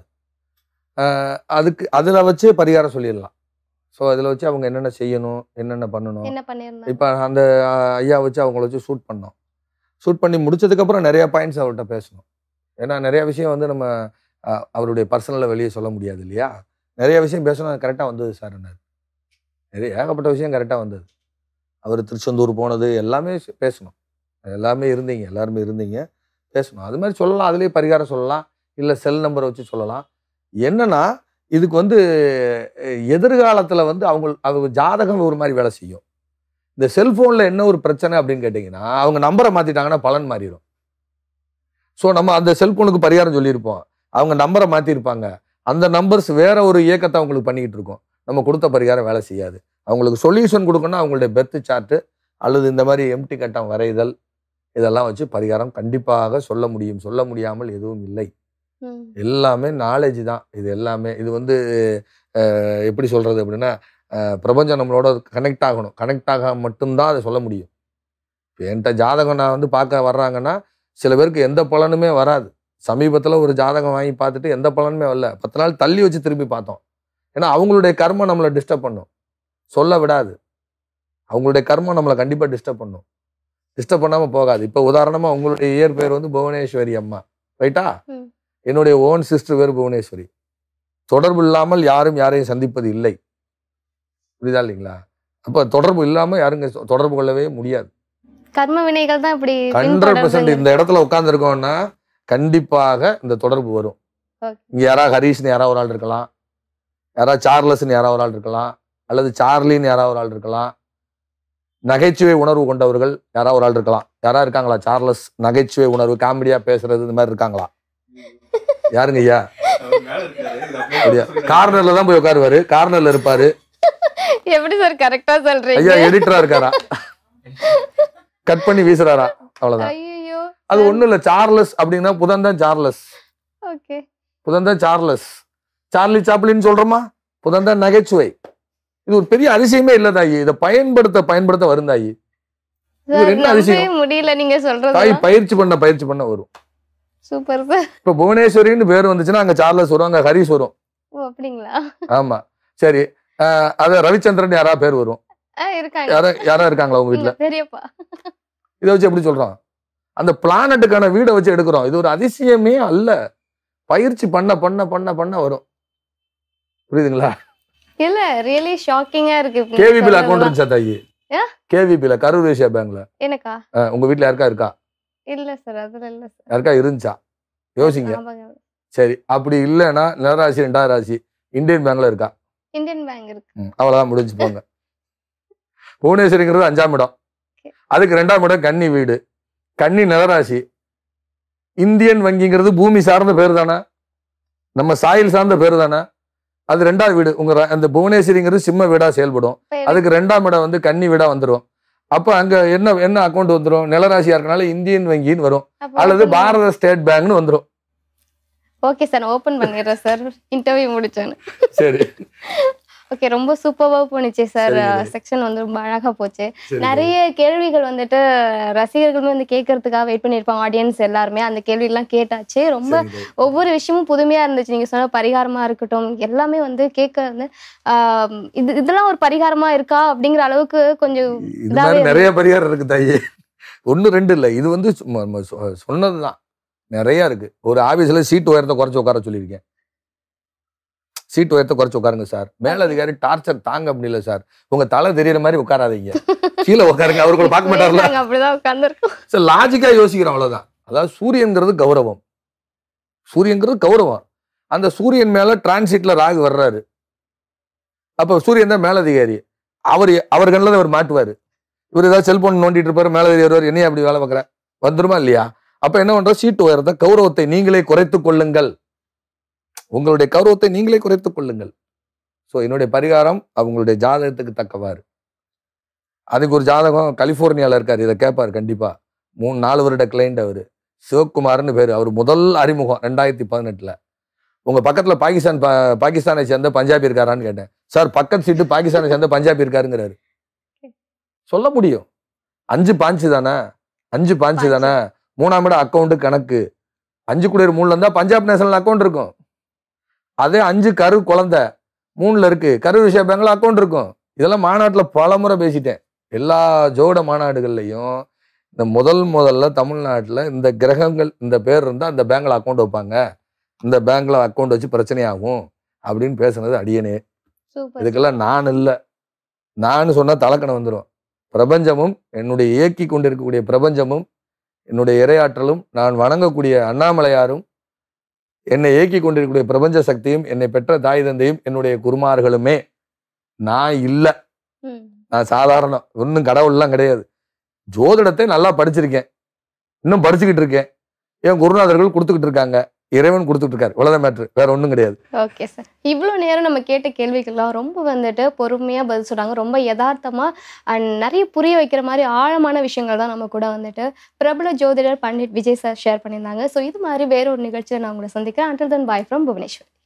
ஆஹ் அதுக்கு அதில் வச்சு பரிகாரம் சொல்லிடலாம் ஸோ அதில் வச்சு அவங்க என்னென்ன செய்யணும் என்னென்ன பண்ணணும் என்ன பண்ணியிருந்தேன் இப்போ அந்த ஆஹ், ஐயா வச்சு அவங்கள வச்சு ஷூட் பண்ணோம் ஷூட் பண்ணி முடிச்சதுக்கப்புறம் நிறைய பாயிண்ட்ஸ் அவர்கிட்ட பேசணும் ஏன்னா நிறைய விஷயம் வந்து நம்ம ஆஹ், அவருடைய பர்சனலில் வெளியே சொல்ல முடியாது இல்லையா நிறைய விஷயம் பேசணும் கரெக்டாக வந்தது சார் நிறைய ஏகப்பட்ட விஷயம் கரெக்டாக வந்தது அவர் திருச்செந்தூர் போனது எல்லாமே ஸ்- பேசணும் எல்லாமே இருந்தீங்க எல்லாருமே இருந்தீங்க பேசணும் அது மாதிரி சொல்லலாம் அதுலேயே பரிகாரம் சொல்லலாம் இல்லை செல் நம்பரை வச்சு சொல்லலாம் என்னன்னா இதுக்கு வந்து எதிர்காலத்தில் வந்து அவங்க அவங்க ஜாதகம் ஒரு மாதிரி வேலை செய்யும் இந்த செல்ஃபோனில் என்ன ஒரு பிரச்சனை அப்படின்னு கேட்டிங்கன்னா அவங்க நம்பரை மாற்றிட்டாங்கன்னா பலன் மாறிடும் ஸோ நம்ம அந்த செல்ஃபோனுக்கு பரிகாரம் சொல்லியிருப்போம் அவங்க நம்பரை மாற்றிருப்பாங்க அந்த நம்பர்ஸ் வேற ஒரு இயக்கத்தை அவங்களுக்கு பண்ணிக்கிட்டு இருக்கோம் நம்ம கொடுத்த பரிகாரம் வேலை செய்யாது அவங்களுக்கு சொல்யூஷன் கொடுக்கணும்னா அவங்களுடைய பெர்த் சார்ட்டு அல்லது இந்த மாதிரி எம்டி கட்டம் வரைதல் இதெல்லாம் வச்சு பரிகாரம் கண்டிப்பாக சொல்ல முடியும் சொல்ல முடியாமல் எதுவும் இல்லை ம். எல்லாமே நாலேஜ் தான் இது எல்லாமே இது வந்து அஹ், எப்படி சொல்றது அப்படின்னா அஹ், பிரபஞ்சம் நம்மளோட கனெக்ட் ஆகணும் கனெக்ட் ஆக மட்டும்தான் அதை சொல்ல முடியும் இப்போ என்கிட்ட ஜாதகம் நான் வந்து பார்க்க வர்றாங்கன்னா சில பேருக்கு எந்த பலனுமே வராது சமீபத்தில் ஒரு ஜாதகம் வாங்கி பார்த்துட்டு எந்த பலனுமே வரல பத்து நாள் தள்ளி வச்சு திரும்பி பார்த்தோம் ஏன்னா அவங்களுடைய கர்மம் நம்மளை டிஸ்டர்ப் பண்ணும் சொல்ல விடாது அவங்களுடைய கர்மம் நம்மளை கண்டிப்பாக டிஸ்டர்ப் பண்ணும் டிஸ்டர்ப் பண்ணாமல் போகாது இப்போ உதாரணமாக உங்களுடைய இயற்பெயர் வந்து புவனேஸ்வரி அம்மா ரைட்டா ம். என்னுடைய ஓன் சிஸ்டர் பேர் புவனேஸ்வரி தொடர்பு இல்லாமல் யாரும் யாரையும் சந்திப்பது இல்லை புரியுதா இல்லைங்களா அப்போ தொடர்பு இல்லாமல் யாருங்க சொ- தொடர்பு கொள்ளவே முடியாது கர்ம வினைகள் தான் இப்படி ஹண்ட்ரட் பர்சன்ட் பின்தொடர்ந்து இந்த இடத்துல உட்காந்துருக்கோம்னா கண்டிப்பாக இந்த தொடர்பு வரும் Okay. இங்க யாராவது ஹரீஷ்னு யாராவது ஒரு ஆள் இருக்கலாம் யாராவது சார்லஸ்னு யாராவது ஒரு ஆள் இருக்கலாம் அல்லது சார்லின்னு யாராவது ஒரு ஆள் இருக்கலாம் நகைச்சுவை உணர்வு கொண்டவர்கள் யாராவது ஒரு ஆள் இருக்கலாம் யாராவது இருக்காங்களா சார்லஸ் நகைச்சுவை உணர்வு காமெடியா பேசுறது இந்த மாதிரி இருக்காங்களா யாருங்க ஐயா அப்படியா கார்னர்ல தான் போய் உட்காருவாரு கார்னர்ல இருப்பாரு எப்படி சார் கரெக்டா ஐயா சொல்றீங்க எடிட்டரா இருக்காரா கட் பண்ணி வீசுறாரா அவ்வளவுதான் ஐயோ அது ஒண்ணும் இல்ல சார்லஸ் அப்படின்னா புதன் தான் சார்லஸ் ஓகே புதன் தான் சார்லஸ் சார்லி சாப்ளின்னு சொல்றோமா புதன் தான் நகைச்சுவை இது ஒரு பெரிய அதிசயமே இல்ல தாயி இதை பயன்படுத்த பயன்படுத்த வரும் தாயி இது சார் என்ன நம்பவே அதிசயம்? முடியல நீங்க தாய் சொல்றது பயிற்சி பண்ண பயிற்சி பண்ண வரும் சூப்பர் சார் இப்ப புவனேஸ்வரின்னு பேர் வந்துச்சுன்னா அங்க சார்லஸ் வரும் அங்க ஹரிஸ் வரும் ஓ அப்படிங்களா ஆமா சரி ஆஹ் அத ரவிச்சந்திரன் யாரா பேர் வரும் ஆ இருக்காங்க யாரா யாரா இருக்காங்களா உங்க வீட்டுல இல்ல, பெரியப்பா இதை வச்சு எப்படி சொல்றோம் அந்த பிளானட்டுக்கான வீடை வச்சு எடுக்கிறோம் இது ஒரு அதிசயமே அல்ல பயிற்சி பண்ண பண்ண பண்ண பண்ண வரும் புரியுதுங்களா இல்ல ரியலி ஷாக்கிங்கா இருக்கு இப்ப நீங்க கேவிபில அக்கௌண்ட் சொல்றதெல்லாம். இருந்துச்சா தாயி ஆ? கேவிபில கரூர் ஏசியா பேங்க்ல எனக்கா அஹ், உங்க வீட்ல யாருக்கா இருக்கா இல்ல சார் அதுல இல்ல சார் யாருக்கா இருந்துச்சா யோசிங்க ஆமாங்க. சரி அப்படி இல்லைன்னா நிலராசி ரெண்டாவது ராசி இந்தியன் பேங்க்ல இருக்கா இந்தியன் பேங்க் இருக்கு ம், அவ்வளவுதான் முடிஞ்சு போங்க புவனேஸ்வரிங்கிறது அஞ்சாம் இடம் Okay. அதுக்கு ரெண்டாம் இடம் கன்னி வீடு கன்னி நிலராசி இந்தியன் வங்கிங்கிறது பூமி சார்ந்த பேர் தானே நம்ம சாயில் சார்ந்த பேர் தானே அது ரெண்டாவது வீடு உங்க ர- அந்த புவனேஸ்வரிங்கிறது சிம்ம வீடா செயல்படும் இப்ப எனக்கு- அதுக்கு ரெண்டாம் இடம் வந்து கன்னி வீடா வந்துரும் அப்ப அங்க என்ன என்ன அக்கௌண்ட் வந்துரும் நிலராசியா இருக்கனால இந்தியன் வங்கின்னு வரும் அப்ப அல்லது open பாரத ஸ்டேட் பேங்க்னு வந்துரும் ஓகே சார் நான் ஓபன் பண்ணிடுறேன் சார் இன்டர்வியூ முடிச்சோன்னு சரி ஓகே ரொம்ப சூப்பராக போணுச்சு சார் சரிங்க. செக்ஷன் வந்து ரொம்ப அழகா போச்சு சரி. நிறைய கேள்விகள் வந்துட்டு ரசிகர்களுமே வந்து கேட்கறதுக்காக வெயிட் பண்ணியிருப்பாங்க ஆடியன்ஸ் எல்லாருமே அந்த கேள்விகள்லாம் கேட்டாச்சு ரொம்ப சரிங்க. ஒவ்வொரு விஷயமும் புதுமையா இருந்துச்சு நீங்க சொன்ன பரிகாரமா இருக்கட்டும் எல்லாமே வந்து கேட்க வந்து ஆஹ் இது இதெல்லாம் ஒரு பரிகாரமா இருக்கா அப்படிங்கிற அளவுக்கு கொஞ்சம் இது இதாவே மாதிரி நிறைய பரிகாரம் இருக்கு தாயி ஒண்ணு ரெண்டு இல்ல இது வந்து சும்மா நம்ம சொ- சொன்னதுதான் நிறைய இருக்கு ஒரு ஆபீஸ்ல சீட் உயரத்தை குறைச்சு உட்கார சொல்லியிருக்கேன் சீட் உயரத்தை குறைச்சு உட்காருங்க சார் மேலதிகாரி டார்ச்சர் தாங்க முடியல சார் உங்க தலை தெரியற மாதிரி உட்காராதீங்க கீழே உட்காருங்க அவர் கூட பார்க்க மாட்டார்ல நாங்க அப்படிதான் உட்காந்துருக்கோம் சார் லாஜிக்கா யோசிக்கிறோம் அவ்வளவுதான் அதாவது சூரியன்கிறது கௌரவம் சூரியன்கிறது கௌரவம் அந்த சூரியன் மேல டிரான்சிட்ல ராகு வர்றாரு அப்ப சூரியன் தான் மேலதிகாரி அவர் அவர் கண்ணில் தான் அவர் மாட்டுவாரு இவர் ஏதாவது செல்போன் நோண்டிட்டு இருப்பாரு மேலதிகாரி வருவார் என்னைய அப்படி வேலை பார்க்குற வந்துருமா இல்லையா அப்ப என்ன பண்ற சீட்டு உயரத்தை கௌரவத்தை நீங்களே குறைத்துக் கொள்ளுங்கள் உங்களுடைய கௌரவத்தை நீங்களே குறைத்துக் கொள்ளுங்கள் ஸோ என்னுடைய பரிகாரம் அவங்களுடைய ஜாதகத்துக்கு தக்கவாறு அதுக்கு ஒரு ஜாதகம் கலிஃபோர்னியால இருக்காரு இதை கேட்பாரு கண்டிப்பா மூணு நாலு வருட கிளைண்ட் அவரு சிவகுமார்னு பேரு அவர் முதல் அறிமுகம் ரெண்டாயிரத்தி பதினெட்டுல உங்க பக்கத்துல பாகிஸ்தான் பா- பாகிஸ்தானை சேர்ந்த பஞ்சாபி இருக்காரான்னு கேட்டேன் சார் பக்கத்து சீட்டு பாகிஸ்தானை சேர்ந்த பஞ்சாபி இருக்காருங்கிறாரு சொல்ல முடியும் அஞ்சு பாஞ்சு தானே அஞ்சு பாஞ்சு தானே மூணாம் இடம் அக்கௌண்ட் கணக்கு அஞ்சு குடியர் மூணுல இருந்தா பஞ்சாப் நேஷனல் அக்கௌண்ட் இருக்கும் அதே அஞ்சு கரு குழந்தை மூணுல இருக்கு கரு விஷய பேங்க்ல அக்கௌண்ட் இருக்கும் இதெல்லாம் மாநாட்டுல பல முறை பேசிட்டேன் எல்லா ஜோட மாநாடுகள்லையும் இந்த முதல் முதல்ல தமிழ்நாட்டுல இந்த கிரகங்கள் இந்த பேர் இருந்தா அந்த பேங்க்ல அக்கௌண்ட் வைப்பாங்க இந்த பேங்க்ல அக்கௌண்ட் வச்சு பிரச்சனையாகும் அப்படின்னு பேசுனது அடியனே சூப்பர் இதுக்கெல்லாம் நான் இல்லை நான் சொன்னா தலக்கணம் வந்துடும் பிரபஞ்சமும் என்னுடைய இயக்கி கொண்டிருக்கக்கூடிய பிரபஞ்சமும் என்னுடைய இரையாற்றலும் நான் வணங்கக்கூடிய அண்ணாமலையாரும் என்னை இயக்கி கொண்டிருக்கக்கூடிய பிரபஞ்ச சக்தியும் என்னை பெற்ற தாய் தந்தையும் என்னுடைய குருமார்களுமே நான் இல்லை ம். நான் சாதாரணம் ஒன்றும் கடவுள்லாம் கிடையாது ஜோதிடத்தை நல்லா படிச்சிருக்கேன் இன்னும் படிச்சுக்கிட்டு இருக்கேன் என் குருநாதர்கள் கொடுத்துக்கிட்டு இருக்காங்க இறைவன் கொடுத்துட்டு இருக்காரு இவ்வளவுதான் மேட்ரு வேற ஒன்றும் கிடையாது ஓகே சார் இவ்வளோ நேரம் நம்ம கேட்ட கேள்விகள்லாம் ரொம்ப வந்துட்டு பொறுமையாக பதில் சொன்னாங்க ரொம்ப யதார்த்தமாக அண்ட் நிறைய புரிய வைக்கிற மாதிரி ஆழமான விஷயங்கள் தான் நம்ம கூட வந்துட்டு பிரபல ஜோதிடர் பண்டிட் விஜய் சார் ஷேர் பண்ணியிருந்தாங்க ஸோ இது மாதிரி வேற ஒரு நிகழ்ச்சியில் நான் உங்களை சந்திக்கிறேன் அண்டர் தன் பாய் ஃப்ரம் புவனேஸ்வர்